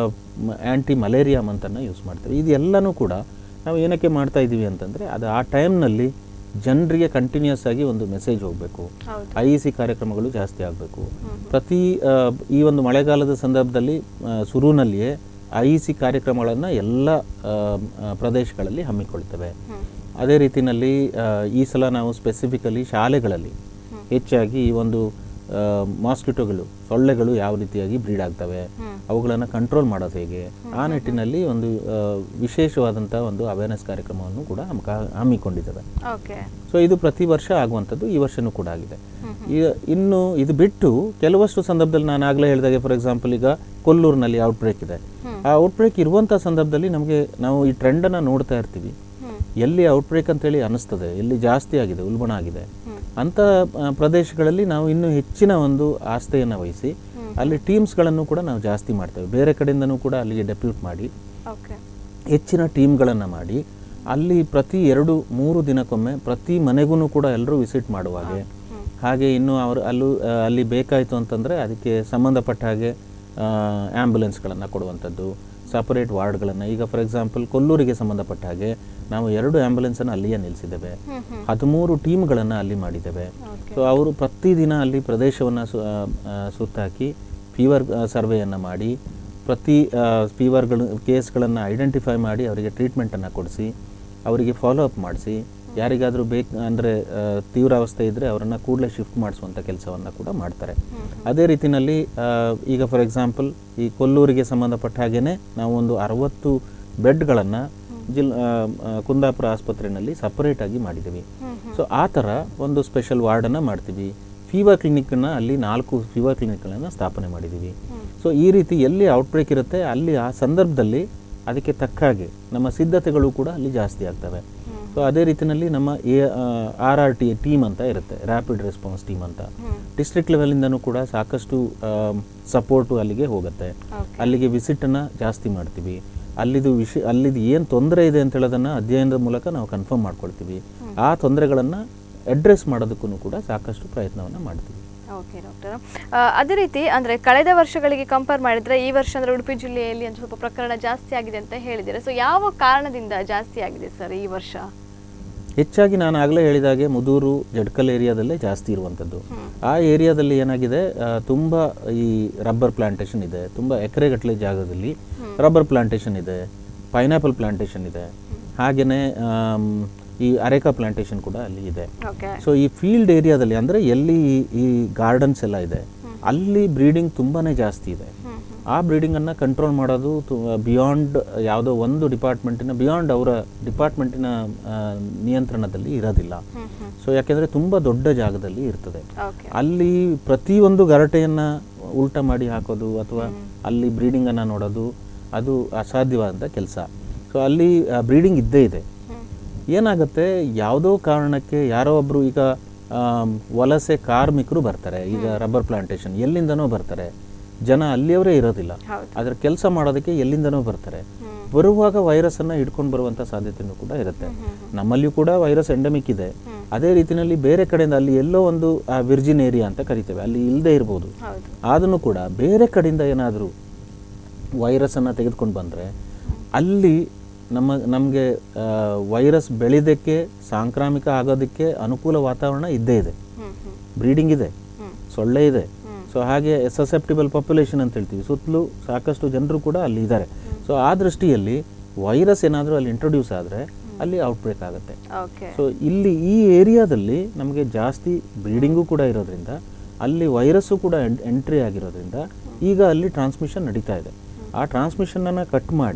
ಆ್ಯಂಟಿ ಮಲೇರಿಯಾ ಮಂತನ್ನು ಯೂಸ್ ಮಾಡ್ತೇವೆ ಇದೆಲ್ಲನೂ ಕೂಡ ನಾವು ಏನಕ್ಕೆ ಮಾಡ್ತಾ ಇದ್ದೀವಿ ಅಂತಂದರೆ ಅದು ಆ ಟೈಮ್ನಲ್ಲಿ ಜನರಿಗೆ ಕಂಟಿನ್ಯೂಸ್ ಆಗಿ ಒಂದು ಮೆಸೇಜ್ ಹೋಗಬೇಕು ಹೌದು ಐ ಇ ಸಿ ಕಾರ್ಯಕ್ರಮಗಳು ಜಾಸ್ತಿ ಆಗಬೇಕು ಪ್ರತಿ ಆ, ಈ ಒಂದು ಮಳೆಗಾಲದ ಸಂದರ್ಭದಲ್ಲಿ ಆ, ಶುರುವಿನಲ್ಲಿಯೇ ಐ ಇ ಸಿ ಕಾರ್ಯಕ್ರಮಗಳನ್ನು ಎಲ್ಲ ಆ, ಆ, ಪ್ರದೇಶಗಳಲ್ಲಿ ಹಮ್ಮಿಕೊಳ್ತೇವೆ ಹ್ಮ್ ಅದೇ ರೀತಿಯಲ್ಲಿ ಆ, ಈ ಸಲ ನಾವು ಸ್ಪೆಸಿಫಿಕಲಿ ಶಾಲೆಗಳಲ್ಲಿ ಹೆಚ್ಚಾಗಿ ಈ ಒಂದು ಮಾಸ್ಕಿಟೋಗಳು ಸೊಳ್ಳೆಗಳು ಯಾವ ರೀತಿಯಾಗಿ ಬ್ರೀಡ್ ಆಗ್ತವೆ ಹ್ಮ್. ಅವುಗಳನ್ನು ಕಂಟ್ರೋಲ್ ಮಾಡೋದು ಹೇಗೆ ಆ ನಿಟ್ಟಿನಲ್ಲಿ ಒಂದು ಆ, ವಿಶೇಷವಾದಂಥ ಒಂದು ಅವೇರ್ನೆಸ್ ಕಾರ್ಯಕ್ರಮವನ್ನು ಕೂಡ ಹಮ್ಕ ಹಮ್ಮಿಕೊಂಡಿದ್ದೇವೆ ಓಕೆ ಸೊ ಇದು ಪ್ರತಿ ವರ್ಷ ಆಗುವಂಥದ್ದು ಈ ವರ್ಷನೂ ಕೂಡ ಆಗಿದೆ ಈಗ ಇನ್ನು ಇದು ಬಿಟ್ಟು ಕೆಲವಷ್ಟು ಸಂದರ್ಭದಲ್ಲಿ ನಾನು ಆಗಲೇ ಹೇಳಿದಾಗೆ ಫಾರ್ ಎಕ್ಸಾಂಪಲ್ ಈಗ ಕೊಲ್ಲೂರಿನಲ್ಲಿ ಔಟ್ಬ್ರೇಕ್ ಇದೆ ಆ ಔಟ್ಬ್ರೇಕ್ ಇರುವಂಥ ಸಂದರ್ಭದಲ್ಲಿ ನಮಗೆ ನಾವು ಈ ಟ್ರೆಂಡನ್ನು ನೋಡ್ತಾ ಇರ್ತೀವಿ ಹ್ಮ್ ಎಲ್ಲಿ ಔಟ್ಬ್ರೇಕ್ ಅಂತೇಳಿ ಅನಿಸ್ತದೆ ಎಲ್ಲಿ ಜಾಸ್ತಿ ಆಗಿದೆ ಉಲ್ಬಣ ಆಗಿದೆ ಹ್ಮ್. ಅಂಥ ಆ, ಪ್ರದೇಶಗಳಲ್ಲಿ ನಾವು ಇನ್ನೂ ಹೆಚ್ಚಿನ ಒಂದು ಆಸ್ಥೆಯನ್ನು ವಹಿಸಿ ಅಲ್ಲಿ ಟೀಮ್ಸ್ಗಳನ್ನು ಕೂಡ ನಾವು ಜಾಸ್ತಿ ಮಾಡ್ತೇವೆ ಬೇರೆ ಕಡೆಯಿಂದನೂ ಕೂಡ ಅಲ್ಲಿಗೆ ಡೆಪ್ಯೂಟ್ ಮಾಡಿ ಓಕೆ ಹೆಚ್ಚಿನ ಟೀಮ್ಗಳನ್ನು ಮಾಡಿ ಅಲ್ಲಿ ಪ್ರತಿ ಎರಡು ಮೂರು ದಿನಕ್ಕೊಮ್ಮೆ ಪ್ರತಿ ಮನೆಗೂ ಕೂಡ ಎಲ್ಲರೂ ವಿಸಿಟ್ ಮಾಡುವ ಹಾಗೆ ಹಾಗೆ ಇನ್ನು ಅವರು ಅಲ್ಲೂ ಆ, ಅಲ್ಲಿ ಬೇಕಾಯಿತು ಅಂತಂದರೆ ಅದಕ್ಕೆ ಸಂಬಂಧಪಟ್ಟ ಹಾಗೆ ಆ್ಯಂಬುಲೆನ್ಸ್ಗಳನ್ನು ಕೊಡುವಂಥದ್ದು ಸಪರೇಟ್ ವಾರ್ಡ್ಗಳನ್ನು ಈಗ ಫಾರ್ ಎಕ್ಸಾಂಪಲ್ ಕೊಲ್ಲೂರಿಗೆ ಸಂಬಂಧಪಟ್ಟ ಹಾಗೆ ನಾವು ಎರಡು ಆ್ಯಂಬುಲೆನ್ಸನ್ನು ಅಲ್ಲಿಯೇ ನಿಲ್ಲಿಸಿದ್ದೇವೆ ಹ್ಮ್ ಹ್ಮ್ ಹದಿಮೂರು ಟೀಮ್ಗಳನ್ನು ಅಲ್ಲಿ ಮಾಡಿದ್ದೇವೆ ಓಕೆ ಸೊ ಅವರು ಪ್ರತಿದಿನ ಅಲ್ಲಿ ಪ್ರದೇಶವನ್ನು ಸು ಆ, ಆ, ಸುತ್ತಾಕಿ ಫೀವರ್ ಸರ್ವೆಯನ್ನು ಮಾಡಿ ಪ್ರತಿ ಫೀವರ್ಗಳು ಕೇಸ್ಗಳನ್ನು ಐಡೆಂಟಿಫೈ ಮಾಡಿ ಅವರಿಗೆ ಟ್ರೀಟ್ಮೆಂಟನ್ನು ಕೊಡಿಸಿ ಅವರಿಗೆ ಫಾಲೋ ಅಪ್ ಮಾಡಿಸಿ ಯಾರಿಗಾದರೂ ಬೇಕು ಅಂದರೆ ತೀವ್ರಾವಸ್ಥೆ ಇದ್ದರೆ ಅವರನ್ನು ಕೂಡಲೇ ಶಿಫ್ಟ್ ಮಾಡಿಸುವಂಥ ಕೆಲಸವನ್ನು ಕೂಡ ಮಾಡ್ತಾರೆ ಅದೇ ರೀತಿಯಲ್ಲಿ ಈಗ ಫಾರ್ ಎಕ್ಸಾಂಪಲ್ ಈ ಕೊಲ್ಲೂರಿಗೆ ಸಂಬಂಧಪಟ್ಟ ಹಾಗೆಯೇ ನಾವು ಒಂದು ಅರವತ್ತು ಬೆಡ್ಗಳನ್ನು ಜಿಲ್ ಆ, ಆ, ಕುಂದಾಪುರ ಆಸ್ಪತ್ರೆಯಲ್ಲಿ ಸಪರೇಟಾಗಿ ಮಾಡಿದ್ದೀವಿ ಸೊ ಆ ಥರ ಒಂದು ಸ್ಪೆಷಲ್ ವಾರ್ಡನ್ನು ಮಾಡ್ತೀವಿ ಫೀವರ್ ಕ್ಲಿನಿಕ್ಕನ್ನು ಅಲ್ಲಿ ನಾಲ್ಕು ಫೀವರ್ ಕ್ಲಿನಿಕ್ಗಳನ್ನು ಸ್ಥಾಪನೆ ಮಾಡಿದ್ದೀವಿ ಸೊ ಈ ರೀತಿ ಎಲ್ಲಿ ಔಟ್ಬ್ರೇಕ್ ಇರುತ್ತೆ ಅಲ್ಲಿ ಆ ಸಂದರ್ಭದಲ್ಲಿ ಅದಕ್ಕೆ ತಕ್ಕ ಹಾಗೆ ನಮ್ಮ ಸಿದ್ಧತೆಗಳು ಕೂಡ ಅಲ್ಲಿ ಜಾಸ್ತಿ ಆಗ್ತವೆ ಸೊ ಅದೇ ರೀತಿಯಲ್ಲಿ ನಮ್ಮ A R R T team ಅಂತ ಇರುತ್ತೆ ರ್ಯಾಪಿಡ್ ರೆಸ್ಪಾನ್ಸ್ ಟೀಮ್ ಅಂತ ಡಿಸ್ಟ್ರಿಕ್ಟ್ ಲೆವೆಲಿಂದನೂ ಕೂಡ ಸಾಕಷ್ಟು ಸಪೋರ್ಟು ಅಲ್ಲಿಗೆ ಹೋಗುತ್ತೆ ಓಕೆ ಅಲ್ಲಿಗೆ ವಿಸಿಟನ್ನು ಜಾಸ್ತಿ ಮಾಡ್ತೀವಿ ಅಲ್ಲಿದು ವಿಷ ಅಲ್ಲಿದು ಏನು ತೊಂದರೆ ಇದೆ ಅಂತ ಹೇಳೋದನ್ನು ಅಧ್ಯಯನದ ಮೂಲಕ ನಾವು ಕನ್ಫರ್ಮ್ ಮಾಡ್ಕೊಳ್ತೀವಿ ಆ ತೊಂದರೆಗಳನ್ನು ಅಡ್ರೆಸ್ ಮಾಡೋದಕ್ಕೂ ಕೂಡ ಸಾಕಷ್ಟು ಪ್ರಯತ್ನವನ್ನು ಮಾಡ್ತೀವಿ ಓಕೆ ಡಾಕ್ಟರ್ ಅದೇ ರೀತಿ ಅಂದರೆ ಕಳೆದ ವರ್ಷಗಳಿಗೆ ಕಂಪೇರ್ ಮಾಡಿದರೆ ಈ ವರ್ಷ ಅಂದರೆ ಉಡುಪಿ ಜಿಲ್ಲೆಯಲ್ಲಿ ಒಂದು ಸ್ವಲ್ಪ ಪ್ರಕರಣ ಜಾಸ್ತಿ ಆಗಿದೆ ಅಂತ ಹೇಳಿದ್ದೀರಾ ಸೊ ಯಾವ ಕಾರಣದಿಂದ ಜಾಸ್ತಿ ಆಗಿದೆ ಸರ್ ಈ ವರ್ಷ ಹೆಚ್ಚಾಗಿ ನಾನು ಆಗಲೇ ಹೇಳಿದಾಗೆ ಮುದೂರು ಜಡ್ಕಲ್ ಏರಿಯಾದಲ್ಲೇ ಜಾಸ್ತಿ ಇರುವಂಥದ್ದು ಆ ಏರಿಯಾದಲ್ಲಿ ಏನಾಗಿದೆ ಆ, ತುಂಬ ಈ ರಬ್ಬರ್ ಪ್ಲಾಂಟೇಶನ್ ಇದೆ ತುಂಬ ಎಕರೆಗಟ್ಟಲೆ ಜಾಗದಲ್ಲಿ ರಬ್ಬರ್ ಪ್ಲಾಂಟೇಶನ್ ಇದೆ ಪೈನಾಪಲ್ ಪ್ಲಾಂಟೇಶನ್ ಇದೆ ಹಾಗೆಯೇ ಈ ಅರೇಕಾ ಪ್ಲಾಂಟೇಶನ್ ಕೂಡ ಅಲ್ಲಿ ಇದೆ ಓಕೆ ಸೊ ಈ ಫೀಲ್ಡ್ ಏರಿಯಾದಲ್ಲಿ ಅಂದರೆ ಎಲ್ಲಿ ಈ- ಈ ಗಾರ್ಡನ್ಸ್ ಎಲ್ಲ ಇದೆ ಅಲ್ಲಿ ಬ್ರೀಡಿಂಗ್ ತುಂಬಾ ಜಾಸ್ತಿ ಇದೆ ಆ ಬ್ರೀಡಿಂಗನ್ನು ಕಂಟ್ರೋಲ್ ಮಾಡೋದು ಬಿಯಾಂಡ್ ಯಾವುದೋ ಒಂದು ಡಿಪಾರ್ಟ್ಮೆಂಟಿನ ಬಿಯಾಂಡ್ ಅವರ ಡಿಪಾರ್ಟ್ಮೆಂಟಿನ ಆ, ನಿಯಂತ್ರಣದಲ್ಲಿ ಇರೋದಿಲ್ಲ ಸೊ ಯಾಕೆಂದರೆ ತುಂಬ ದೊಡ್ಡ ಜಾಗದಲ್ಲಿ ಇರ್ತದೆ ಓಕೆ ಅಲ್ಲಿ ಪ್ರತಿಯೊಂದು ಗರಟೆಯನ್ನು ಉಲ್ಟ ಮಾಡಿ ಹಾಕೋದು ಅಥವಾ ಅಲ್ಲಿ ಬ್ರೀಡಿಂಗನ್ನು ನೋಡೋದು ಅದು ಅಸಾಧ್ಯವಾದಂಥ ಕೆಲಸ ಸೊ ಅಲ್ಲಿ ಬ್ರೀಡಿಂಗ್ ಇದ್ದೇ ಇದೆ ಏನಾಗುತ್ತೆ ಯಾವುದೋ ಕಾರಣಕ್ಕೆ ಯಾರೋ ಒಬ್ಬರು ಈಗ ಆಮ್, ವಲಸೆ ಕಾರ್ಮಿಕರು ಬರ್ತಾರೆ ಈಗ ರಬ್ಬರ್ ಪ್ಲಾಂಟೇಶನ್ ಎಲ್ಲಿಂದನೋ ಬರ್ತಾರೆ ಜನ ಅಲ್ಲಿಯವರೇ ಇರೋದಿಲ್ಲ ಹೌದು ಅದರ ಕೆಲಸ ಮಾಡೋದಕ್ಕೆ ಎಲ್ಲಿಂದನೋ ಬರ್ತಾರೆ ಬರುವಾಗ ವೈರಸ್ಸನ್ನು ಹಿಡ್ಕೊಂಡು ಬರುವಂಥ ಸಾಧ್ಯತೆಯೂ ಕೂಡ ಇರುತ್ತೆ ನಮ್ಮಲ್ಲಿಯೂ ಕೂಡ ವೈರಸ್ ಎಂಡಮಿಕ್ ಇದೆ ಅದೇ ರೀತಿಯಲ್ಲಿ ಬೇರೆ ಕಡೆಯಿಂದ ಅಲ್ಲಿ ಎಲ್ಲೋ ಒಂದು ವಿರ್ಜಿನ್ ಏರಿಯಾ ಅಂತ ಕರಿತೇವೆ ಅಲ್ಲಿ ಇಲ್ಲದೆ ಇರ್ಬೋದು ಹೌದು ಆದರೂ ಕೂಡ ಬೇರೆ ಕಡೆಯಿಂದ ಏನಾದರೂ ವೈರಸ್ಸನ್ನು ತೆಗೆದುಕೊಂಡು ಬಂದರೆ ಅಲ್ಲಿ ನಮ್ಮ ನಮಗೆ ವೈರಸ್ ಬೆಳೆಯೋದಕ್ಕೆ ಸಾಂಕ್ರಾಮಿಕ ಆಗೋದಕ್ಕೆ ಅನುಕೂಲ ವಾತಾವರಣ ಇದ್ದೇ ಇದೆ ಹ್ಮ್ ಹ್ಮ್ ಬ್ರೀಡಿಂಗ್ ಇದೆ ಹ್ಮ್ ಸೊಳ್ಳೆ ಇದೆ ಹ್ಮ್. ಸೊ ಹಾಗೆ ಸಸೆಪ್ಟಿಬಲ್ ಪಾಪ್ಯುಲೇಷನ್ ಅಂತ ಹೇಳ್ತೀವಿ ಸುತ್ತಲೂ ಸಾಕಷ್ಟು ಜನರು ಕೂಡ ಅಲ್ಲಿ ಇದ್ದಾರೆ ಸೊ ಆ ದೃಷ್ಟಿಯಲ್ಲಿ ವೈರಸ್ ಏನಾದರೂ ಅಲ್ಲಿ ಇಂಟ್ರೊಡ್ಯೂಸ್ ಆದರೆ ಅಲ್ಲಿ ಔಟ್ಬ್ರೇಕ್ ಆಗುತ್ತೆ ಓಕೆ ಸೊ ಇಲ್ಲಿ ಈ ಏರಿಯಾದಲ್ಲಿ ನಮಗೆ ಜಾಸ್ತಿ ಬ್ರೀಡಿಂಗು ಕೂಡ ಇರೋದ್ರಿಂದ ಅಲ್ಲಿ ವೈರಸ್ಸು ಕೂಡ ಎಂಟ್ರಿ ಆಗಿರೋದ್ರಿಂದ ಈಗ ಅಲ್ಲಿ ಟ್ರಾನ್ಸ್ಮಿಷನ್ ನಡೀತಾ ಇದೆ ಆ ಟ್ರಾನ್ಸ್ಮಿಷನನ್ನು ಕಟ್ ಮಾಡಿ